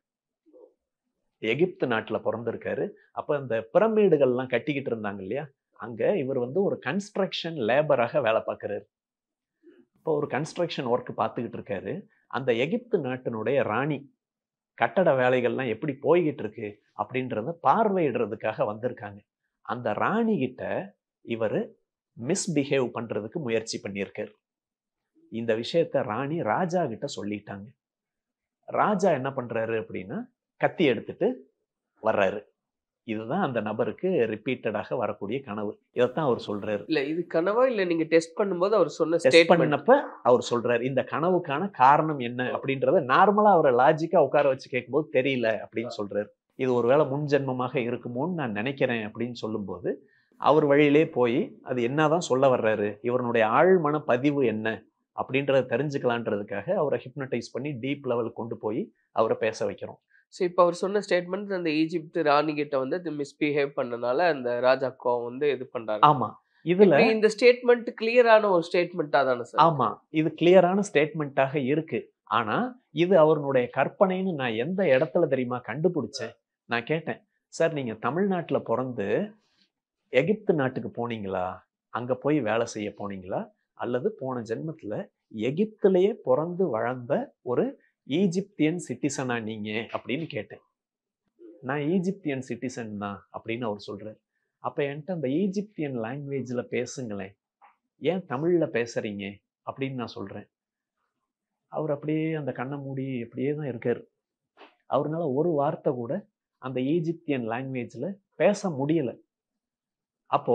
எகிப்து நாட்டுல பிறந்திருக்காரு அப்ப அந்த பிரமிடுகள்லாம் கட்டிக்கிட்டு இருந்தாங்க இல்லையா அங்க இவர் வந்து ஒரு கன்ஸ்ட்ரக்ஷன் லேபராக வேலை பார்க்கறாரு இப்போ ஒரு கன்ஸ்ட்ரக்ஷன் ஒர்க் பார்த்துக்கிட்டு இருக்காரு அந்த எகிப்து நாட்டினுடைய ராணி கட்டட வேலைகள்லாம் எப்படி போய்கிட்டு இருக்கு அப்படின்றத பார்வையிடுறதுக்காக வந்திருக்காங்க அந்த ராணி கிட்ட இவர் மிஸ்பிஹேவ் பண்றதுக்கு முயற்சி பண்ணியிருக்காரு இந்த விஷயத்த ராணி ராஜா கிட்ட சொல்லிட்டாங்க ராஜா என்ன பண்றாரு அப்படின்னா கத்தி எடுத்துட்டு வர்றாரு இதுதான் அந்த நபருக்கு ரிப்பீட்டடாக வரக்கூடிய கனவு இதைத்தான் அவர் சொல்றாரு இல்ல இது கனவா இல்ல நீங்க டெஸ்ட் பண்ணும்போது அவர் சொன்ன டெஸ்ட் ஸ்டேட்மெண்ட் பண்ணப்ப அவர் சொல்றாரு இந்த கனவுக்கான காரணம் என்ன அப்படின்றத நார்மலா அவரை லாஜிக்கா உட்கார வச்சு கேட்கும்போது தெரியல அப்படின்னு சொல்றாரு இது ஒருவேளை முன் ஜென்மமாக இருக்குமோன்னு நான் நினைக்கிறேன் அப்படின்னு சொல்லும்போது அவர் வழியிலே போய் அது என்னதான் சொல்ல வர்றாரு இவருடைய ஆழ்மன பதிவு என்ன அப்படின்றத தெரிஞ்சுக்கலான்றதுக்காக அவரை ஹிப்னடைஸ் பண்ணி டீப் லெவலுக்கு கொண்டு போய் அவரை பேச வைக்கிறோம் ஸோ இப்போ அவர் சொன்ன ஸ்டேட்மெண்ட் அந்த ஈஜிப்ட் ராணி கிட்ட வந்து இது மிஸ்பிஹேவ் பண்ணனால அந்த ராஜா கோவம் வந்து இது பண்றாரு ஆமா இதுல இப்படி இந்த ஸ்டேட்மெண்ட் கிளியரான ஒரு ஸ்டேட்மெண்ட்டா தானே சார் ஆமா இது கிளியரான ஸ்டேட்மெண்ட்டாக இருக்கு ஆனா இது அவருடைய கற்பனைன்னு நான் எந்த இடத்துல தெரியுமா கண்டுபிடிச்சேன் நான் கேட்டேன் சார் நீங்க தமிழ்நாட்டுல பிறந்து எகிப்து நாட்டுக்கு போனீங்களா அங்க போய் வேலை செய்ய போனீங்களா அல்லது போன ஜென்மத்துல எகிப்திலேயே பிறந்து வளர்ந்த ஒரு ஈஜிப்தியன் சிட்டிசனா நீங்க அப்படின்னு கேட்டேன் நான் ஈஜிப்தியன் சிட்டிசன் தான் அப்படின்னு அவர் சொல்றாரு அப்ப என்கிட்ட அந்த ஈஜிப்தியன் லாங்குவேஜ்ல பேசுங்களேன் ஏன் தமிழ்ல பேசுறீங்க அப்படின்னு நான் சொல்றேன் அவர் அப்படியே அந்த கண்ணை மூடி அப்படியே தான் இருக்காரு அவர்னால ஒரு வார்த்தை கூட அந்த ஈஜிப்தியன் லாங்குவேஜ்ல பேச முடியல அப்போ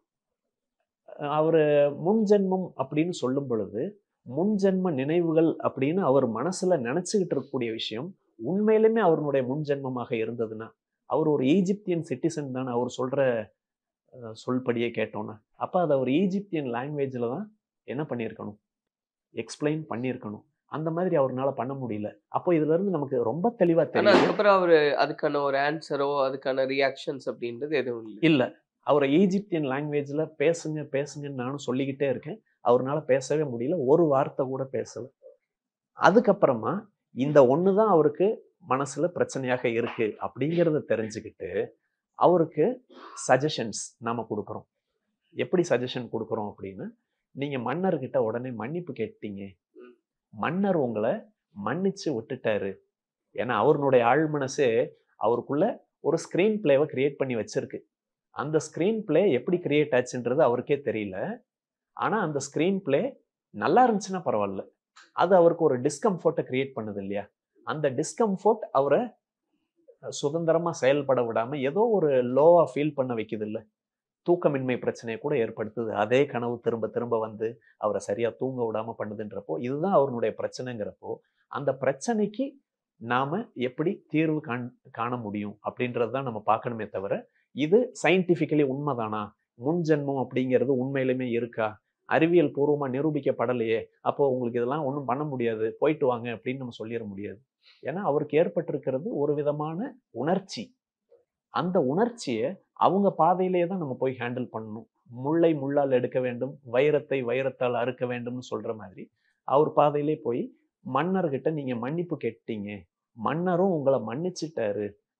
அவர் முன்ஜென்மம் அப்படின்னு சொல்லும் பொழுது முன்ஜென்ம நினைவுகள் அப்படின்னு அவர் மனசுல நினைச்சுக்கிட்டு இருக்கக்கூடிய விஷயம் உண்மையிலுமே அவருடைய முன்ஜென்மமாக இருந்ததுன்னா அவர் ஒரு ஈஜிப்தியன் சிட்டிசன் தானே அவர் சொல்ற அஹ், சொல்படியே கேட்டோன்னா அப்போ அதை அவர் ஈஜிப்தியன் லாங்குவேஜில் தான் என்ன பண்ணியிருக்கணும் எக்ஸ்பிளைன் பண்ணியிருக்கணும் அந்த மாதிரி அவர்னால பண்ண முடியல அப்போ இதுல இருந்து நமக்கு ரொம்ப தெளிவா ஆனா தெரியும் அதுக்கப்புறம் அவரு அதுக்கான ஒரு ஆன்சரோ அதுக்கான ரியாக்ஷன்ஸ் அப்படின்றது எதுவும் இல்லை இல்ல அவரை ஈஜிப்தியன் லாங்குவேஜ்ல பேசுங்க பேசுங்கன்னு நானும் சொல்லிக்கிட்டே இருக்கேன் அவர்னால பேசவே முடியல ஒரு வார்த்தை கூட பேசல அதுக்கப்புறமா இந்த ஒன்று தான் அவருக்கு மனசுல பிரச்சனையாக இருக்கு அப்படிங்கிறத தெரிஞ்சுக்கிட்டு அவருக்கு சஜஷன்ஸ் நாம கொடுக்குறோம் எப்படி சஜஷன் கொடுக்குறோம் அப்படின்னா நீங்க மன்னர்கிட்ட உடனே மன்னிப்பு கேட்டீங்க மன்னர் உங்களை மன்னிச்சு விட்டுட்டாரு ஏன்னா அவருடைய ஆழ் மனசே அவருக்குள்ள ஒரு ஸ்க்ரீன் பிளேவை கிரியேட் பண்ணி வச்சிருக்கு அந்த ஸ்க்ரீன் பிளே எப்படி கிரியேட் ஆச்சுன்றது அவருக்கே தெரியல ஆனா அந்த ஸ்க்ரீன் பிளே நல்லா இருந்துச்சுன்னா பரவாயில்ல அது அவருக்கு ஒரு டிஸ்கம்ஃபோர்ட்டை கிரியேட் பண்ணுது இல்லையா அந்த டிஸ்கம்ஃபோர்ட் அவரை சுதந்திரமா செயல்பட விடாம ஏதோ ஒரு லோவா ஃபீல் பண்ண வைக்குது இல்ல தூக்கமின்மை பிரச்சனையை கூட ஏற்படுத்துது அதே கனவு திரும்ப திரும்ப வந்து அவரை சரியா தூங்க விடாம பண்ணுதுன்றப்போ இதுதான் அவருடைய பிரச்சனைங்கிறப்போ அந்த பிரச்சனைக்கு நாம எப்படி தீர்வு காண் காண முடியும் அப்படின்றது தான் நம்ம பார்க்கணுமே தவிர இது சயின்டிஃபிக்கலி உண்மைதானா முன் ஜென்மம் அப்படிங்கிறது உண்மையிலுமே இருக்கா அறிவியல் பூர்வமா நிரூபிக்கப்படலையே அப்போ உங்களுக்கு இதெல்லாம் ஒன்றும் பண்ண முடியாது போயிட்டு வாங்க அப்படின்னு நம்ம சொல்லிட முடியாது ஏன்னா அவருக்கு ஏற்பட்டிருக்கிறது ஒரு விதமான உணர்ச்சி அந்த உணர்ச்சியை அவங்க பாதையிலேயே தான் நம்ம போய் ஹேண்டில் பண்ணணும் முள்ளை முள்ளால் எடுக்க வேண்டும் வைரத்தை வைரத்தால் அறுக்க வேண்டும்னு சொல்ற மாதிரி அவர் பாதையிலே போய் மன்னர்கிட்ட நீங்க மன்னிப்பு கேட்டீங்க மன்னரும் உங்களை மன்னிச்சிட்டாரு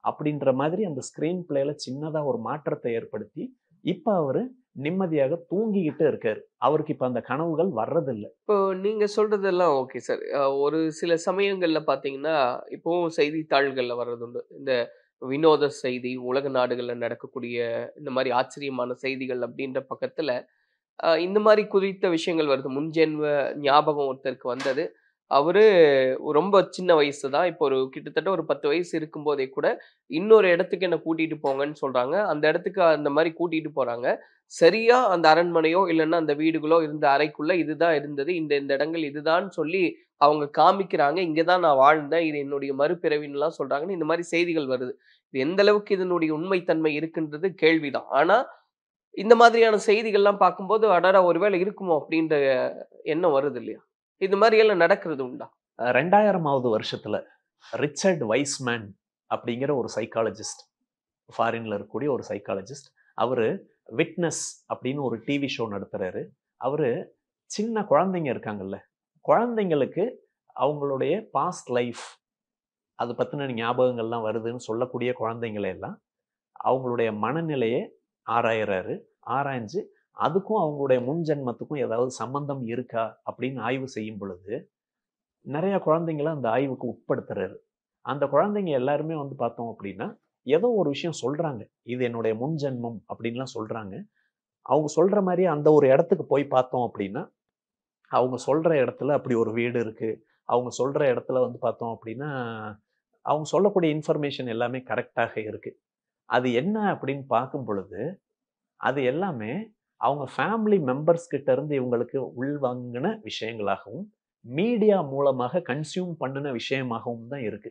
அப்படின்ற மாதிரி அந்த ஸ்க்ரீன் பிளேல சின்னதா ஒரு மாற்றத்தை ஏற்படுத்தி இப்ப அவரு நிம்மதியாக தூங்கிக்கிட்டு இருக்காரு அவருக்கு இப்ப அந்த கனவுகள் வர்றதில்லை இப்போ நீங்க சொல்றதெல்லாம் ஓகே சார் ஒரு சில சமயங்கள்ல பாத்தீங்கன்னா இப்போவும் செய்தித்தாள்கள்ல வர்றதுண்டு இந்த வினோத செய்தி உலக நாடுகள்ல நடக்கக்கூடிய இந்த மாதிரி ஆச்சரியமான செய்திகள் அப்படின்ற பக்கத்துல அஹ், இந்த மாதிரி குறித்த விஷயங்கள் வருது முன்ஜென்ம ஞாபகம் ஒருத்தருக்கு வந்தது அவரு ரொம்ப சின்ன வயசு தான் இப்போ ஒரு கிட்டத்தட்ட ஒரு பத்து வயசு இருக்கும்போதே கூட இன்னொரு இடத்துக்கு என்ன கூட்டிட்டு போங்கன்னு சொல்றாங்க அந்த இடத்துக்கு அந்த மாதிரி கூட்டிட்டு போறாங்க சரியா அந்த அரண்மனையோ இல்லைன்னா அந்த வீடுகளோ இருந்த அறைக்குள்ள இதுதான் இருந்தது இந்த இந்த இடங்கள் இதுதான் சொல்லி அவங்க காமிக்கிறாங்க இங்கதான் நான் வாழ்ந்தேன் இது என்னுடைய மறுபிறவின்னுலாம் சொல்றாங்கன்னு இந்த மாதிரி செய்திகள் வருது இது எந்த அளவுக்கு இதனுடைய உண்மைத்தன்மை இருக்குன்றது கேள்விதான் ஆனா இந்த மாதிரியான செய்திகள்லாம் பார்க்கும்போது அடடா ஒருவேளை இருக்குமோ அப்படின்ற எண்ணம் வருது இல்லையா இது மாதிரி எல்லாம் நடக்கிறது உண்டா அஹ் ரெண்டாயிரமாவது வருஷத்துல ரிச்சர்ட் வைஸ்மேன் அப்படிங்கிற ஒரு சைக்காலஜிஸ்ட் ஃபாரின்ல இருக்கக்கூடிய ஒரு சைக்காலஜிஸ்ட் அவரு விட்னஸ் அப்படின்னு ஒரு டிவி ஷோ நடத்துறாரு அவரு சின்ன குழந்தைங்க இருக்காங்கல்ல குழந்தைங்களுக்கு அவங்களுடைய பாஸ்ட் லைஃப் அது பத்தின ஞாபகங்கள்லாம் வருதுன்னு சொல்லக்கூடிய குழந்தைங்களை எல்லாம் அவங்களுடைய மனநிலையை ஆராயறாரு ஆராய்ஞ்சு அதுக்கும் அவங்களுடைய முன் ஜென்மத்துக்கும் ஏதாவது சம்பந்தம் இருக்கா அப்படின்னு ஆய்வு செய்யும் பொழுது நிறைய குழந்தைங்கள அந்த ஆய்வுக்கு உட்படுத்துறாரு அந்த குழந்தைங்க எல்லாருமே வந்து பார்த்தோம் அப்படின்னா ஏதோ ஒரு விஷயம் சொல்றாங்க இது என்னுடைய முன் ஜென்மம் அப்படின்லாம் சொல்றாங்க அவங்க சொல்ற மாதிரி அந்த ஒரு இடத்துக்கு போய் பார்த்தோம் அப்படின்னா அவங்க சொல்ற இடத்துல அப்படி ஒரு வீடு இருக்கு அவங்க சொல்ற இடத்துல வந்து பார்த்தோம் அப்படின்னா அவங்க சொல்லக்கூடிய இன்ஃபர்மேஷன் எல்லாமே கரெக்டாக இருக்கு அது என்ன அப்படின்னு பார்க்கும் பொழுது அது எல்லாமே அவங்க ஃபேமிலி மெம்பர்ஸ் கிட்ட இருந்து இவங்களுக்கு உள்வாங்கின விஷயங்களாகவும் மீடியா மூலமாக கன்சியூம் பண்ணின விஷயமாகவும் தான் இருக்கு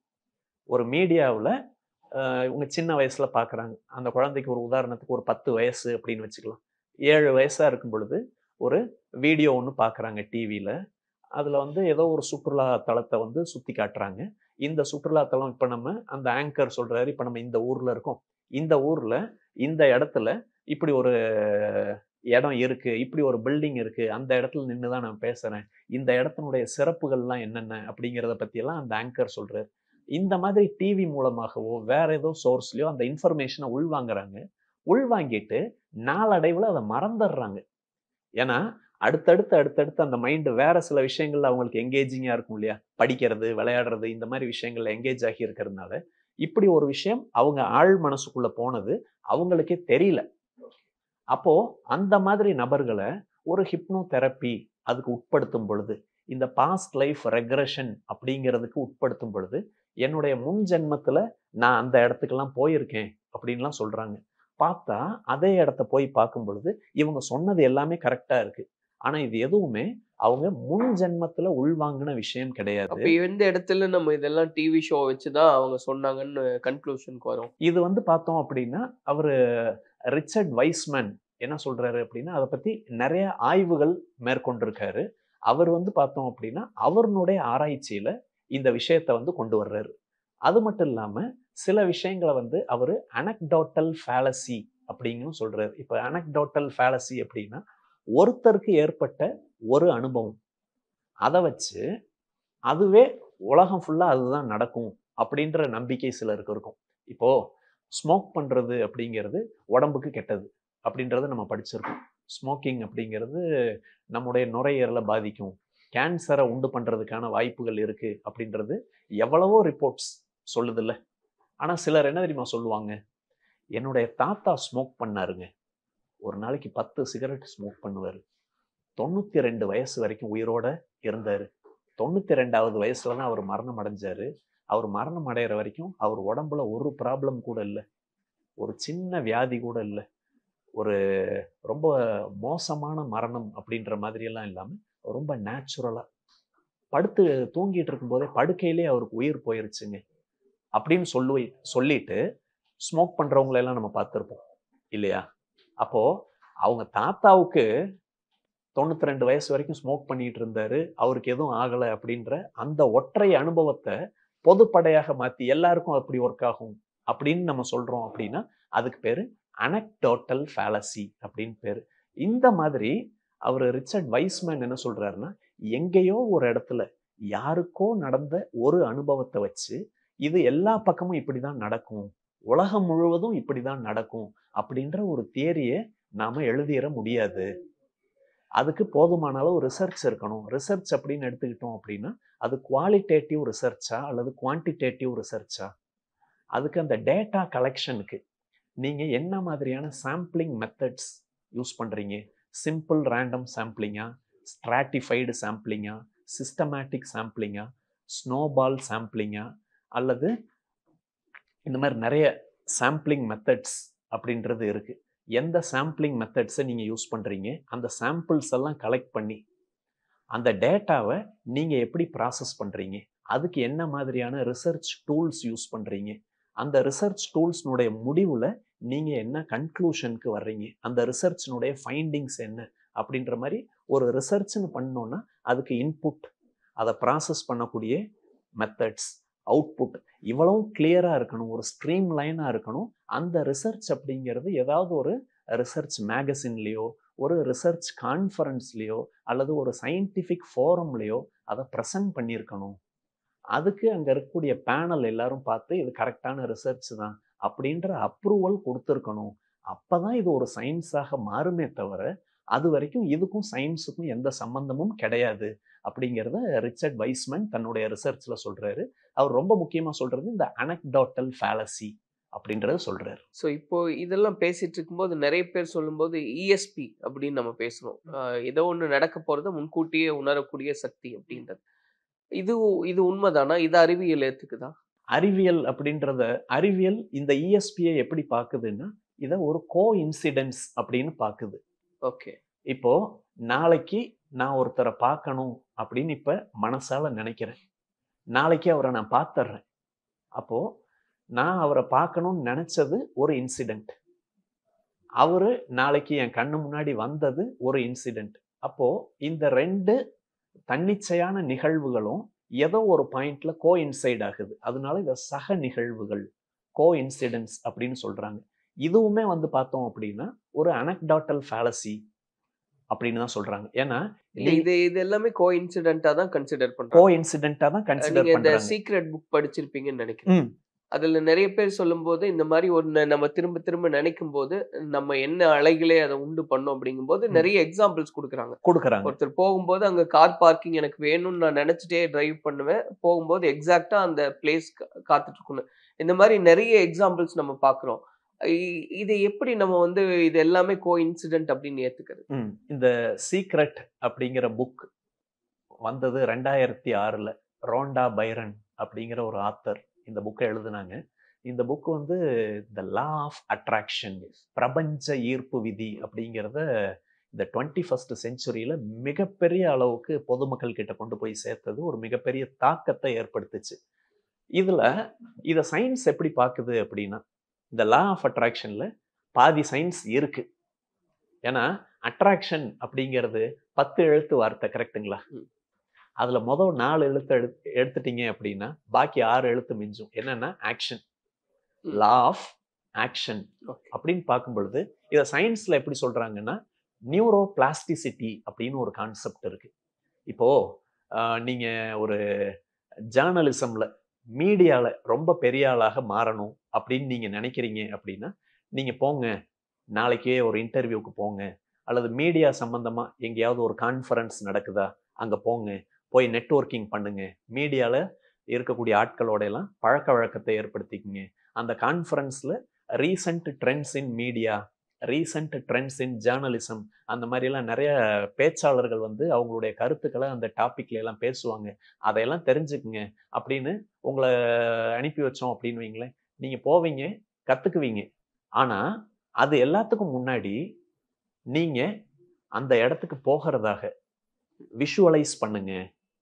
ஒரு மீடியாவில் இவங்க சின்ன வயசுல பார்க்குறாங்க அந்த குழந்தைக்கு ஒரு உதாரணத்துக்கு ஒரு பத்து வயசு அப்படின்னு வச்சுக்கலாம் ஏழு வயசா இருக்கும் பொழுது ஒரு வீடியோ ஒன்று பார்க்குறாங்க டிவியில் அதில் வந்து ஏதோ ஒரு சுற்றுலா தலத்தை வந்து சுற்றி காட்டுறாங்க இந்த சுற்றுலா தலம் இப்போ நம்ம அந்த ஆங்கர் சொல்றாரு இப்போ நம்ம இந்த ஊரில் இருக்கோம் இந்த ஊரில் இந்த இடத்துல இப்படி ஒரு இடம் இருக்கு இப்படி ஒரு பில்டிங் இருக்கு அந்த இடத்துல நின்று தான் நான் பேசுறேன் இந்த இடத்தினுடைய சிறப்புகள்லாம் என்னென்ன அப்படிங்கிறத பற்றியெல்லாம் அந்த ஆங்கர் சொல்றாரு இந்த மாதிரி டிவி மூலமாகவோ வேற ஏதோ சோர்ஸ்லயோ அந்த இன்ஃபர்மேஷனை உள்வாங்குறாங்க உள்வாங்கிட்டு நாளடைவில் அதை மறந்துடுறாங்க ஏன்னா அடுத்தடுத்து அடுத்தடுத்து அந்த மைண்டு வேற சில விஷயங்கள்ல அவங்களுக்கு எங்கேஜிங்காக இருக்கும் இல்லையா படிக்கிறது விளையாடுறது இந்த மாதிரி விஷயங்கள்ல எங்கேஜ் ஆகி இருக்கிறதுனால இப்படி ஒரு விஷயம் அவங்க ஆழ் மனசுக்குள்ள போனது அவங்களுக்கே தெரியல அப்போ அந்த மாதிரி நபர்களை ஒரு ஹிப்னோ தெரப்பி அதுக்கு உட்படுத்தும் பொழுது இந்த பாஸ்ட் லைஃப் ரெக்ரஷன் அப்படிங்கிறதுக்கு உட்படுத்தும் பொழுது என்னுடைய முன் ஜென்மத்துல நான் அந்த இடத்துக்கெல்லாம் போயிருக்கேன் அப்படின்லாம் சொல்றாங்க பார்த்தா அதே இடத்த போய் பார்க்கும் பொழுது இவங்க சொன்னது எல்லாமே கரெக்டா இருக்கு ஆனா இது எதுவுமே அவங்க முன் ஜென்மத்துல உள்வாங்கின விஷயம் கிடையாது அப்ப எந்த இடத்துல நம்ம இதெல்லாம் டிவி ஷோ வச்சுதான் அவங்க சொன்னாங்கன்னு கன்க்ளூஷனுக்கு வரும் இது வந்து பார்த்தோம் அப்படின்னா அவரு ரிச்சர்ட் வைஸ்மேன் என்ன சொல்றாரு அப்படின்னா அதை பத்தி நிறைய ஆய்வுகள் மேற்கொண்டிருக்காரு அவர் வந்து பார்த்தோம் அப்படின்னா அவருடைய ஆராய்ச்சியில இந்த விஷயத்தை வந்து கொண்டு வர்றாரு அது மட்டும் இல்லாம சில விஷயங்களை வந்து அவர் அனக்டோட்டல் ஃபேலசி அப்படின்னு சொல்றாரு இப்போ அனக்டோட்டல் ஃபேலசி அப்படின்னா ஒருத்தருக்கு ஏற்பட்ட ஒரு அனுபவம் அதை வச்சு அதுவே உலகம் ஃபுல்லா அதுதான் நடக்கும் அப்படின்ற நம்பிக்கை சிலருக்கு இருக்கும் இப்போ ஸ்மோக் பண்றது அப்படிங்கிறது உடம்புக்கு கெட்டது அப்படின்றத நம்ம படிச்சிருக்கோம் ஸ்மோக்கிங் அப்படிங்கிறது நம்முடைய நுரையீரலை பாதிக்கும் கேன்சரை உண்டு பண்றதுக்கான வாய்ப்புகள் இருக்கு அப்படின்றது எவ்வளவோ ரிப்போர்ட்ஸ் சொல்லுதில்ல ஆனா சிலர் என்ன தெரியுமா சொல்லுவாங்க என்னுடைய தாத்தா ஸ்மோக் பண்ணாருங்க ஒரு நாளைக்கு பத்து சிகரெட் ஸ்மோக் பண்ணுவார் தொண்ணூத்தி ரெண்டு வயசு வரைக்கும் உயிரோட இருந்தாரு தொண்ணூத்தி ரெண்டாவது வயசுல தான் அவர் மரணம் அடைஞ்சாரு அவர் மரணம் அடைகிற வரைக்கும் அவர் உடம்புல ஒரு ப்ராப்ளம் கூட இல்லை ஒரு சின்ன வியாதி கூட இல்லை ஒரு ரொம்ப மோசமான மரணம் அப்படின்ற மாதிரியெல்லாம் இல்லாமல் ரொம்ப நேச்சுரலாக படுத்து தூங்கிட்டு இருக்கும்போதே படுக்கையிலே அவருக்கு உயிர் போயிருச்சுங்க அப்படின்னு சொல்லி சொல்லிட்டு ஸ்மோக் பண்ணுறவங்களெல்லாம் நம்ம பார்த்துருப்போம் இல்லையா அப்போ அவங்க தாத்தாவுக்கு தொண்ணூத்தி ரெண்டு வயசு வரைக்கும் ஸ்மோக் பண்ணிட்டு இருந்தாரு அவருக்கு எதுவும் ஆகலை அப்படின்ற அந்த ஒற்றை அனுபவத்தை பொதுப்படையாக மாற்றி எல்லாருக்கும் அப்படி ஒர்க் ஆகும் அப்படின்னு நம்ம சொல்றோம் அப்படின்னா அதுக்கு பேரு அனக்டோட்டல் ஃபேலசி அப்படின்னு பேரு இந்த மாதிரி அவர் ரிச்சர்ட் வைஸ்மேன் என்ன சொல்றாருன்னா எங்கேயோ ஒரு இடத்துல யாருக்கோ நடந்த ஒரு அனுபவத்தை வச்சு இது எல்லா பக்கமும் இப்படிதான் நடக்கும் உலகம் முழுவதும் இப்படிதான் நடக்கும் அப்படின்ற ஒரு தியரியை நாம எழுதிட முடியாது அதுக்கு போதுமான அளவு ரிசர்ச் இருக்கணும் ரிசர்ச் அப்படின்னு எடுத்துக்கிட்டோம் அப்படின்னா அது குவாலிட்டேட்டிவ் ரிசர்ச்சா அல்லது குவான்டிடேட்டிவ் ரிசர்ச்சா அதுக்கு அந்த டேட்டா கலெக்ஷனுக்கு நீங்க என்ன மாதிரியான சாம்பிளிங் மெத்தட்ஸ் யூஸ் பண்றீங்க சிம்பிள் ரேண்டம் சாம்பிளிங்கா ஸ்ட்ராட்டிஃபைடு சாம்பிளிங்கா சிஸ்டமேட்டிக் சாம்பிளிங்கா ஸ்னோபால் சாம்பிளிங்கா அல்லது இந்த மாதிரி நிறைய சாம்பிளிங் மெத்தட்ஸ் அப்படின்றது இருக்கு எந்த சாம்பிளிங் மெத்தட்ஸை நீங்கள் யூஸ் பண்ணுறீங்க அந்த சாம்பிள்ஸ் எல்லாம் கலெக்ட் பண்ணி அந்த டேட்டாவை நீங்கள் எப்படி ப்ராசஸ் பண்ணுறீங்க அதுக்கு என்ன மாதிரியான ரிசர்ச் டூல்ஸ் யூஸ் பண்ணுறீங்க அந்த ரிசர்ச் டூல்ஸ்னுடைய முடிவில் நீங்கள் என்ன கன்க்ளூஷனுக்கு வர்றீங்க அந்த ரிசர்ச்னுடைய ஃபைண்டிங்ஸ் என்ன அப்படின்ற மாதிரி ஒரு ரிசர்ச்னு பண்ணோன்னா அதுக்கு இன்புட் அதை ப்ராசஸ் பண்ணக்கூடிய மெத்தட்ஸ் அவுட்புட் இவ்வளவும் கிளியராக இருக்கணும் ஒரு ஸ்ட்ரீம் லைனாக இருக்கணும் அந்த ரிசர்ச் அப்படிங்கிறது ஏதாவது ஒரு ரிசர்ச் மேகசின்லேயோ ஒரு ரிசர்ச் கான்ஃபரன்ஸ்லேயோ அல்லது ஒரு சயின்டிஃபிக் ஃபோரம்லேயோ அதை ப்ரெசன்ட் பண்ணியிருக்கணும் அதுக்கு அங்கே இருக்கக்கூடிய பேனல் எல்லாரும் பார்த்து இது கரெக்டான ரிசர்ச் தான் அப்படின்ற அப்ரூவல் கொடுத்துருக்கணும் அப்போ தான் இது ஒரு சயின்ஸாக மாறுமே தவிர அது வரைக்கும் இதுக்கும் சயின்ஸுக்கும் எந்த சம்பந்தமும் கிடையாது அப்படிங்கிறத ரிச்சர்ட் வைஸ்மேன் தன்னுடைய ரிசர்ச்சில் சொல்கிறாரு அவர் ரொம்ப முக்கியமாக சொல்கிறது இந்த அனக்டாட்டல் ஃபேலசி அப்படின்றத சொல்கிறாரு ஸோ இப்போ இதெல்லாம் பேசிட்டு இருக்கும்போது நிறைய பேர் சொல்லும்போது இஎஸ்பி அப்படின்னு நம்ம பேசுறோம் ஆஹ் ஏதோ ஒன்று நடக்க போறதை முன்கூட்டியே உணரக்கூடிய சக்தி அப்படின்றது இது இது உண்மைதானா இது அறிவியல் ஏத்துக்குதா அறிவியல் அப்படின்றத அறிவியல் இந்த இஎஸ்பியை எப்படி பார்க்குதுன்னா இதை ஒரு கோ இன்சிடென்ஸ் அப்படின்னு பார்க்குது ஓகே இப்போ நாளைக்கு நான் ஒருத்தரை பார்க்கணும் அப்படின்னு இப்ப மனசால நினைக்கிறேன் நாளைக்கு அவரை நான் பார்த்துட்றேன் அப்போ நான் அவரை பார்க்கணும்னு நினைச்சது ஒரு இன்சிடெண்ட் அவரு நாளைக்கு என் கண்ணு முன்னாடி வந்தது ஒரு இன்சிடெண்ட் அப்போ இந்த ரெண்டு தன்னிச்சையான நிகழ்வுகளும் ஏதோ ஒரு பாயிண்ட்ல கோ இன்சைட் ஆகுது அதனால இதை சக நிகழ்வுகள் கோ இன்சிடென்ட்ஸ் அப்படின்னு சொல்றாங்க இதுவுமே வந்து பார்த்தோம் அப்படின்னா ஒரு அனக்டாட்டல் ஃபேலசி அப்படின்னு தான் சொல்றாங்க ஏன்னா இல்ல இது இது எல்லாமே கோ இன்சிடென்ட்டா தான் கன்சிடர் கோ பண்றோம் இன்சிடென்ட்டா தான் கன்சிடர் நீங்க இந்த பண்றாங்க சீக்ரெட் புக் படிச்சிருப்பீங்கன்னு நினைக்கிறேன் ம் அதுல நிறைய பேர் சொல்லும்போது இந்த மாதிரி ஒன்று நம்ம திரும்ப திரும்ப நினைக்கும் போது நம்ம என்ன அலைகளே அதை உண்டு பண்ணோம் அப்படிங்கும்போது ம். நிறைய எக்ஸாம்பிள்ஸ் கொடுக்குறாங்க கொடுக்குறாங்க ஒருத்தர் போகும்போது அங்க கார் பார்க்கிங் எனக்கு வேணும்னு நான் நினைச்சிட்டே டிரைவ் பண்ணுவேன் போகும்போது எக்ஸாக்டா அந்த பிளேஸ் காத்துட்டு இருக்கணும் இந்த மாதிரி நிறைய எக்ஸாம்பிள்ஸ் நம்ம பார்க்குறோம் இது எப்படி நம்ம வந்து இது எல்லாமே கோ இன்சிடென்ட் அப்படின்னு ஏத்துக்கிறது ம் இந்த சீக்ரெட் அப்படிங்கிற புக் வந்தது ரெண்டாயிரத்தி ஆறில் ரோண்டா பைரன் அப்படிங்கிற ஒரு ஆத்தர் இந்த புக்கை எழுதுனாங்க இந்த புக் வந்து த லா ஆஃப் அட்ராக்ஷன் பிரபஞ்ச ஈர்ப்பு விதி அப்படிங்கிறத இந்த டுவெண்ட்டி ஃபஸ்ட் செஞ்சுரியில் மிகப்பெரிய அளவுக்கு பொதுமக்கள் கிட்ட கொண்டு போய் சேர்த்தது ஒரு மிகப்பெரிய தாக்கத்தை ஏற்படுத்துச்சு இதில் இதை சயின்ஸ் எப்படி பார்க்குது அப்படின்னா இந்த லா ஆஃப் அட்ராக்ஷனில் பாதி சயின்ஸ் இருக்கு ஏன்னா அட்ராக்ஷன் அப்படிங்கிறது பத்து எழுத்து வார்த்தை கரெக்ட்டுங்களா ம். அதுல முதல் நாலு எழுத்து எழு எடுத்துட்டீங்க அப்படின்னா பாக்கி ஆறு எழுத்து மிஞ்சும் என்னன்னா ஆக்ஷன் ம். Law of action Okay. அப்படின்னு பார்க்கும் பொழுது இதை சயின்ஸ்ல எப்படி சொல்றாங்கன்னா நியூரோ பிளாஸ்டிசிட்டி அப்படின்னு ஒரு கான்செப்ட் இருக்கு இப்போ ஆஹ், நீங்க ஒரு ஜேர்னலிசம்ல மீடியால ரொம்ப பெரிய ஆளாக மாறணும் அப்படின்னு நீங்க நினைக்கிறீங்க அப்படின்னா நீங்க போங்க நாளைக்கே ஒரு இன்டர்வியூக்கு போங்க அல்லது மீடியா சம்பந்தமா எங்கேயாவது ஒரு கான்ஃபரன்ஸ் நடக்குதா அங்க போங்க போய் நெட்வொர்க்கிங் பண்ணுங்க மீடியால இருக்கக்கூடிய ஆட்களோட எல்லாம் பழக்க வழக்கத்தை ஏற்படுத்திக்கங்க அந்த கான்ஃபரன்ஸ்ல recent trends in media recent trends in journalism அந்த மாதிரி எல்லாம் நிறைய பேச்சாளர்கள் வந்து அவங்களுடைய கருத்துக்களை அந்த டாபிக்ல எல்லாம் பேசுவாங்க அதையெல்லாம் தெரிஞ்சுக்குங்க அப்படின்னு உங்களை அனுப்பி வச்சோம் அப்படின்னு வைங்களேன் நீங்க போவீங்க கத்துக்குவீங்க ஆனா அது எல்லாத்துக்கும் முன்னாடி நீங்க அந்த இடத்துக்கு போகிறதாக விஷுவலைஸ் பண்ணுங்க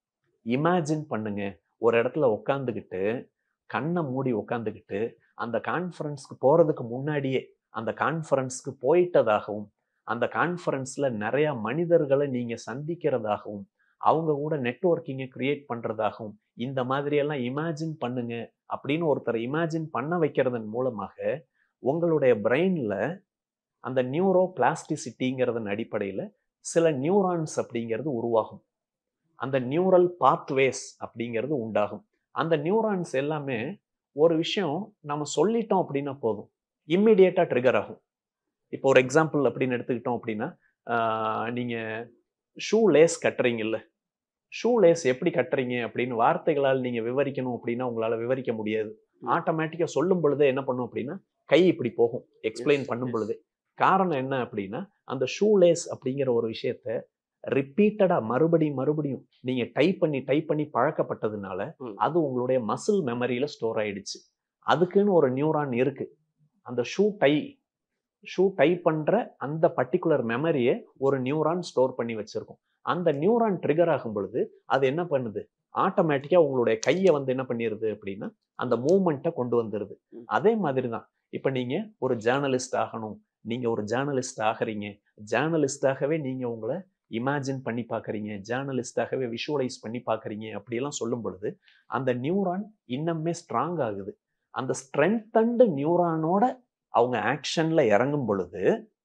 இமேஜின் பண்ணுங்க ஒரு இடத்துல உட்காந்துக்கிட்டு கண்ணை மூடி உட்காந்துக்கிட்டு அந்த கான்ஃபரன்ஸ்க்கு போறதுக்கு முன்னாடியே அந்த கான்ஃபரன்ஸ்க்கு போயிட்டதாகவும் அந்த கான்ஃபரன்ஸ்ல நிறைய மனிதர்களை நீங்க சந்திக்கிறதாகவும் அவங்க கூட நெட்வொர்க்கிங்கை கிரியேட் பண்றதாகவும் இந்த மாதிரி எல்லாம் இமேஜின் பண்ணுங்க அப்படின்னு ஒருத்தரை இமேஜின் பண்ண வைக்கிறதன் மூலமாக உங்களுடைய பிரெயின்ல அந்த நியூரோ பிளாஸ்டிசிட்டிங்கிறதன் அடிப்படையில் சில நியூரான்ஸ் அப்படிங்கிறது உருவாகும் அந்த நியூரல் பாத்வேஸ் அப்படிங்கிறது உண்டாகும் அந்த நியூரான்ஸ் எல்லாமே ஒரு விஷயம் நம்ம சொல்லிட்டோம் அப்படின்னா போதும் இம்மிடியேட்டா ட்ரிகர் ஆகும் இப்போ ஒரு எக்ஸாம்பிள் அப்படின்னு எடுத்துக்கிட்டோம் அப்படின்னா ஆஹ் நீங்க ஷூ லேஸ் கட்டுறீங்கல்ல ஷூ லேஸ் எப்படி கட்டுறீங்க அப்படின்னு வார்த்தைகளால் நீங்க விவரிக்கணும் அப்படின்னா உங்களால விவரிக்க முடியாது ஆட்டோமேட்டிக்கா சொல்லும் பொழுதே என்ன பண்ணும் அப்படின்னா கை இப்படி போகும் எக்ஸ்பிளைன் Yes, பண்ணும் yes. பொழுதே காரணம் என்ன அப்படின்னா அந்த ஷூ லேஸ் அப்படிங்கிற ஒரு விஷயத்த ரிப்பீட்டடா மறுபடியும் மறுபடியும் நீங்க டைப் பண்ணி டைப் பண்ணி பழக்கப்பட்டதுனால ம். அது உங்களுடைய மசில் மெமரியில ஸ்டோர் ஆயிடுச்சு அதுக்குன்னு ஒரு நியூரான் இருக்கு அந்த ஷூ டை ஷூ டை பண்ற அந்த பர்டிகுலர் மெமரியை ஒரு நியூரான் ஸ்டோர் பண்ணி வச்சிருக்கும் அந்த நியூரான் ட்ரிகர் ஆகும் பொழுது அது என்ன பண்ணுது ஆட்டோமேட்டிக்கா உங்களுடைய கையை வந்து என்ன பண்ணிடுது அப்படின்னா அந்த மூமெண்ட்டை கொண்டு வந்துடுது ம். அதே மாதிரி தான் இப்போ நீங்க ஒரு ஜேர்னலிஸ்ட் ஆகணும் நீங்க ஒரு ஜேர்னலிஸ்ட் ஆகுறீங்க ஜேர்னலிஸ்டாகவே நீங்க உங்களை இமேஜின் பண்ணி பார்க்குறீங்க ஜேர்னலிஸ்டாகவே விஷுவலைஸ் பண்ணி பார்க்குறீங்க அப்படியெல்லாம் சொல்லும் பொழுது அந்த நியூரான் இன்னுமே ஸ்ட்ராங் ஆகுது அந்த ஸ்ட்ரென்தன்டு நியூரானோட அவங்க ஆக்ஷன்ல இறங்கும் பொழுது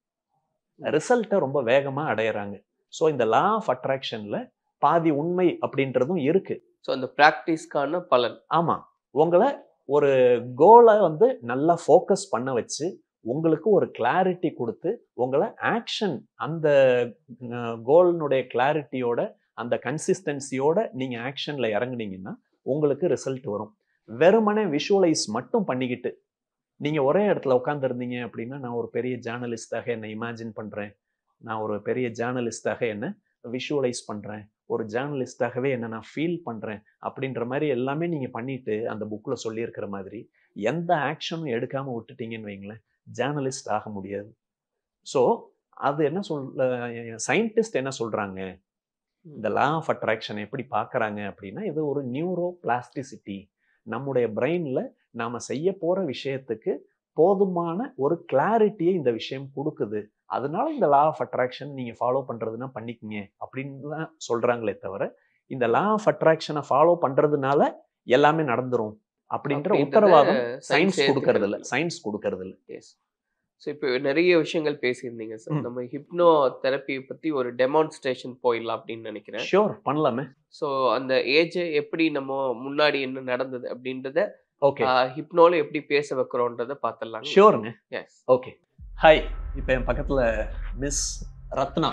ரிசல்ட்டை ரொம்ப வேகமா அடையறாங்க ஸோ இந்த லா ஆஃப் அட்ராக்ஷன்ல பாதி உண்மை அப்படின்றதும் இருக்கு ஸோ அந்த ப்ராக்டிஸ்க்கான பலன் ஆமா உங்களை ஒரு கோலை வந்து நல்லா ஃபோக்கஸ் பண்ண வச்சு உங்களுக்கு ஒரு கிளாரிட்டி கொடுத்து உங்களை ஆக்ஷன் அந்த கோலினுடைய கிளாரிட்டியோட அந்த கன்சிஸ்டன்சியோட நீங்க ஆக்ஷன்ல இறங்குனீங்கன்னா உங்களுக்கு ரிசல்ட் வரும் வெறுமனே விஷுவலைஸ் மட்டும் பண்ணிக்கிட்டு நீங்க ஒரே இடத்துல உட்காந்துருந்தீங்க அப்படின்னா நான் ஒரு பெரிய ஜேர்னலிஸ்டாக என்னை இமேஜின் பண்றேன் நான் ஒரு பெரிய ஜேர்னலிஸ்டாக என்ன விஷுவலைஸ் பண்றேன் ஒரு ஜேர்னலிஸ்டாகவே என்ன நான் ஃபீல் பண்றேன் அப்படின்ற மாதிரி எல்லாமே நீங்க பண்ணிட்டு அந்த புக்ல சொல்லியிருக்கிற மாதிரி எந்த ஆக்ஷனும் எடுக்காம விட்டுட்டீங்கன்னு வைங்களேன் ஜேர்னலிஸ்ட் ஆக முடியாது ஸோ அது என்ன சொல் சயின்டிஸ்ட் என்ன சொல்றாங்க இந்த லா ஆஃப் அட்ராக்ஷன் எப்படி பார்க்கறாங்க அப்படின்னா இது ஒரு நியூரோ பிளாஸ்டிசிட்டி நம்முடைய பிரெயின்ல நாம செய்ய போற விஷயத்துக்கு போதுமான ஒரு கிளாரிட்டியை இந்த விஷயம் கொடுக்குது அதனால இந்த லா ஆஃப் அட்ராக்ஷன் நீங்க ஃபாலோ பண்றதுன்னா பண்ணிக்கங்க அப்படின்னு தான் சொல்றாங்களே தவிர இந்த லா ஆஃப் அட்ராக்ஷனை ஃபாலோ பண்றதுனால எல்லாமே நடந்துரும் அப்படின்ற அப்படின்றத உத்தரவாதம் science சயின்ஸ் கொடுக்கறது இல்ல ஏத்துக்கிறது. சயின்ஸ் கொடுக்கறது இல்ல எஸ் ஸோ இப்போ நிறைய விஷயங்கள் பேசியிருந்தீங்க சார் ம். நம்ம ஹிப்னோ தெரப்பி பத்தி ஒரு டெமான்ஸ்ட்ரேஷன் போயிடலாம் அப்படின்னு நினைக்கிறேன் ஷியோர் பண்ணலாமே ஸோ அந்த ஏஜ் எப்படி நம்ம முன்னாடி என்ன நடந்தது அப்படின்றத ஓகே ஹிப்னோல எப்படி பேச வைக்கிறோன்றத பார்த்துடலாம் ஷியோருங்க எஸ் ஓகே ஹாய் இப்போ என் பக்கத்துல மிஸ் ரத்னா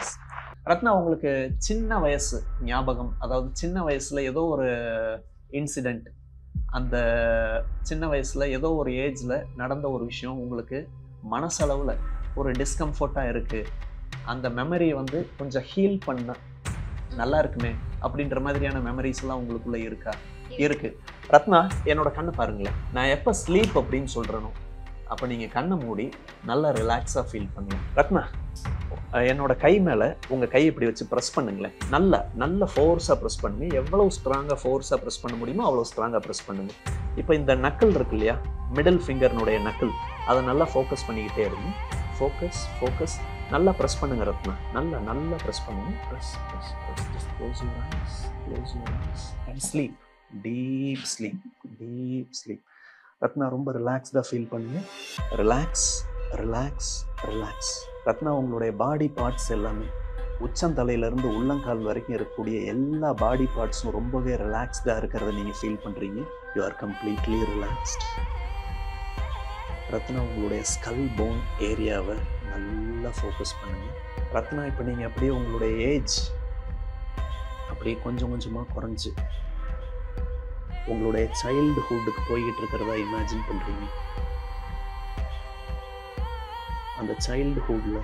ரத்னா உங்களுக்கு சின்ன வயசு ஞாபகம் அதாவது சின்ன வயசுல ஏதோ ஒரு இன்சிடெண்ட் அந்த சின்ன வயசுல ஏதோ ஒரு ஏஜ்ல நடந்த ஒரு விஷயம் உங்களுக்கு மனசளவுல ஒரு டிஸ்கம்ஃபர்ட்டா இருக்கு அந்த மெமரியை வந்து கொஞ்சம் ஹீல் பண்ண நல்லா இருக்குமே அப்படின்ற மாதிரியான மெமரிஸ் எல்லாம் உங்களுக்குள்ள இருக்கா இருக்கு ரத்னா என்னோட கண்ணை பாருங்களேன் நான் எப்போ ஸ்லீப் அப்படின்னு சொல்றேனோ அப்போ நீங்கள் கண்ணை மூடி நல்லா ரிலாக்ஸாக ஃபீல் பண்ணுங்க ரத்னா அஹ் என்னோட கை மேலே உங்கள் கை இப்படி வச்சு ப்ரெஸ் பண்ணுங்களேன் நல்லா நல்ல ஃபோர்ஸாக ப்ரெஸ் பண்ணுங்க எவ்வளோ ஸ்ட்ராங்காக ஃபோர்ஸாக ப்ரெஸ் பண்ண முடியுமோ அவ்வளோ ஸ்ட்ராங்காக ப்ரெஸ் பண்ணுங்க இப்போ இந்த நக்கல் இருக்கு இல்லையா மிடில் ஃபிங்கர்னுடைய நக்கல் அதை நல்லா ஃபோக்கஸ் பண்ணிக்கிட்டே இருங்க ஃபோக்கஸ் ஃபோக்கஸ் நல்லா ப்ரெஸ் பண்ணுங்க ரத்னா நல்லா நல்லா ப்ரெஸ் பண்ணுங்க press press press just close your eyes close your eyes and sleep deep sleep deep sleep Ratna ரொம்ப ரிலாக்ஸ்டாக ஃபீல் பண்ணுங்க ரிலாக்ஸ் ரிலாக்ஸ் ரிலாக்ஸ் ரத்னா உங்களுடைய பாடி பார்ட்ஸ் எல்லாமே உச்சந்தலையிலேருந்து உள்ளங்கால் வரைக்கும் இருக்கக்கூடிய எல்லா பாடி பார்ட்ஸும் ரொம்பவே ரிலாக்ஸ்டாக இருக்கிறத நீங்கள் ஃபீல் பண்ணுறீங்க you are completely relaxed Ratna உங்களுடைய ஸ்கல் போன் ஏரியாவை நல்லா ஃபோக்கஸ் பண்ணுங்க ரத்னா இப்போ நீங்கள் அப்படியே உங்களுடைய ஏஜ் அப்படியே கொஞ்சம் கொஞ்சமாக குறைஞ்சு உங்களுடைய சைல்டுஹுட்டுக்கு போய்கிட்டு இருக்கிறதா இமேஜின் பண்ணுறீங்க அந்த சைல்டுஹுட்டில்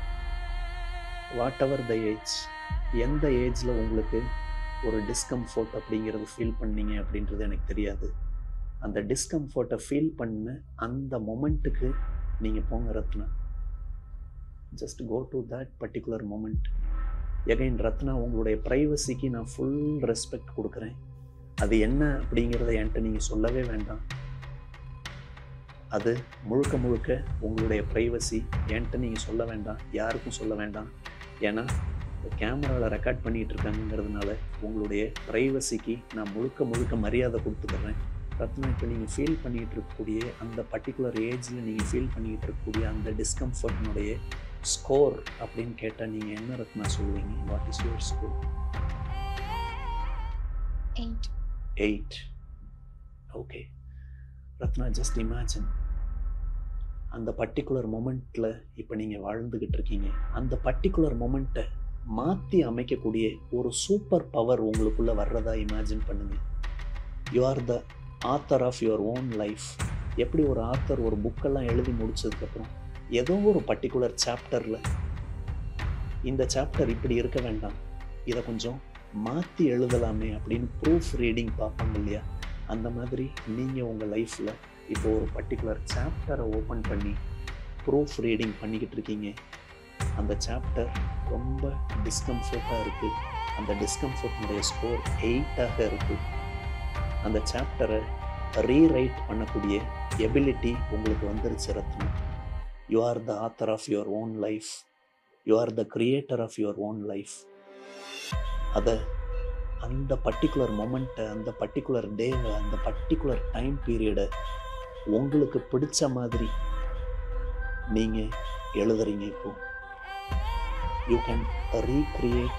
வாட் எவர் த ஏஜ் எந்த ஏஜில் உங்களுக்கு ஒரு டிஸ்கம்ஃபோர்ட் அப்படிங்கிறது ஃபீல் பண்ணீங்க அப்படின்றது எனக்கு தெரியாது அந்த டிஸ்கம்ஃபோர்ட்டை ஃபீல் பண்ண அந்த மொமெண்ட்டுக்கு நீங்கள் போங்க Ratna just go to that particular moment again Ratna உங்களுடைய ப்ரைவசிக்கு நான் ஃபுல் ரெஸ்பெக்ட் கொடுக்குறேன் அது என்ன அப்படிங்கிறத என்கிட்ட நீங்கள் சொல்லவே வேண்டாம் அது முழுக்க முழுக்க உங்களுடைய ப்ரைவசி என்கிட்ட நீங்கள் சொல்ல வேண்டாம் யாருக்கும் சொல்ல வேண்டாம் ஏன்னா கேமராவில் ரெக்கார்ட் பண்ணிகிட்டு இருக்காங்கிறதுனால உங்களுடைய ப்ரைவசிக்கு நான் முழுக்க முழுக்க மரியாதை கொடுத்துக்கிறேன் ரத்னா இப்போ நீங்கள் ஃபீல் பண்ணிகிட்டு இருக்கக்கூடிய அந்த பர்டிகுலர் ஏஜில் நீங்கள் ஃபீல் பண்ணிகிட்டு இருக்கக்கூடிய அந்த டிஸ்கம்ஃபர்ட்னுடைய ஸ்கோர் அப்படின்னு கேட்டால் நீங்கள் என்ன ரத்னா சொல்லுவீங்க what is your score Eight. Eight okay Ratna just imagine அந்த பர்டிகுலர் மொமெண்ட்டில் இப்போ நீங்கள் வாழ்ந்துக்கிட்டு இருக்கீங்க அந்த பர்டிகுலர் மொமெண்ட்டை மாற்றி அமைக்கக்கூடிய ஒரு சூப்பர் பவர் உங்களுக்குள்ளே வர்றதா இமேஜின் பண்ணுங்க you are the author of your own life எப்படி ஒரு ஆத்தர் ஒரு புக்கெல்லாம் எழுதி முடிச்சதுக்கப்புறம் ஏதோ ஒரு பர்டிகுலர் சாப்டரில் இந்த சாப்டர் இப்படி இருக்க வேண்டாம் இதை கொஞ்சம் மாற்றி எழுதலாமே அப்படின்னு ப்ரூஃப் ரீடிங் பார்ப்பாங்க இல்லையா அந்த மாதிரி நீங்கள் உங்கள் லைஃப்பில் இப்போ ஒரு பர்டிகுலர் சாப்டரை ஓப்பன் பண்ணி ப்ரூஃப் ரீடிங் பண்ணிக்கிட்டு இருக்கீங்க அந்த சாப்டர் ரொம்ப டிஸ்கம்ஃபர்ட்டாக இருக்குது அந்த டிஸ்கம்ஃபர்ட்னுடைய ஸ்கோர் எயிட்டாக இருக்குது அந்த சாப்டரை ரீரைட் பண்ணக்கூடிய எபிலிட்டி உங்களுக்கு வந்துருச்சு Ratnam you are the author of your own life you are the creator of your own life அதை அந்த பர்டிகுலர் மொமெண்ட்டை அந்த பர்டிகுலர் டேவை அந்த பர்டிகுலர் டைம் பீரியடை உங்களுக்கு பிடிச்ச மாதிரி நீங்கள் எழுதுறீங்க இப்போ you can recreate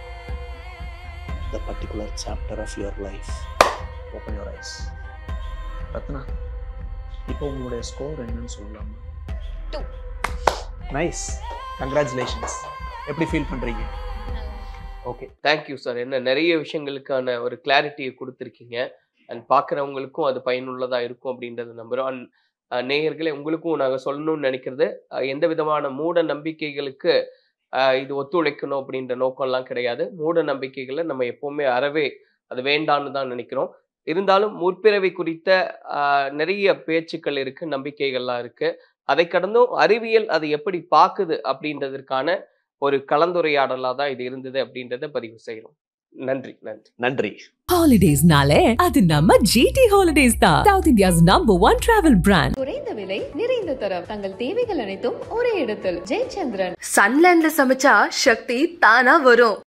the particular chapter of your life open your eyes Ratna இப்போ உங்களுடைய ஸ்கோர் என்னன்னு சொல்லலாமா Two. நைஸ் கங்க்ராச்சுலேஷன்ஸ் எப்படி ஃபீல் பண்ணுறீங்க ஓகே தேங்க்யூ சார் என்ன நிறைய விஷயங்களுக்கான ஒரு கிளாரிட்டியை கொடுத்துருக்கீங்க அண்ட் பார்க்குறவங்களுக்கும் அது பயனுள்ளதாக இருக்கும் அப்படின்றத நம்புகிறோம் அண்ட் நேயர்களே உங்களுக்கும் நாங்கள் சொல்லணும்னு நினைக்கிறது அஹ், எந்த விதமான மூட நம்பிக்கைகளுக்கு அஹ், இது ஒத்துழைக்கணும் அப்படின்ற நோக்கம்லாம் கிடையாது மூட நம்பிக்கைகளை நம்ம எப்போவுமே அறவே அது வேண்டான்னு தான் நினைக்கிறோம் இருந்தாலும் முற்பிறவை குறித்த அஹ், நிறைய பேச்சுக்கள் இருக்கு நம்பிக்கைகள்லாம் இருக்கு அதை கடந்தும் அறிவியல் அதை எப்படி பார்க்குது அப்படின்றதற்கான ஒரு கலந்துரையாடலாக தான் இது இருந்தது அப்படின்றத பதிவு செய்கிறோம் நன்றி நன்றி நன்றி Holidays nale, அது நம்ம GT Holidays தான். South India's number one travel brand. குறைந்த விலை நிறைந்த தரம் தங்கள் தேவைகள் அனைத்தும் ஒரே இடத்தில் ஜெயச்சந்திரன் சன்லேண்ட்ல சமைச்சா சக்தி தானா வரும்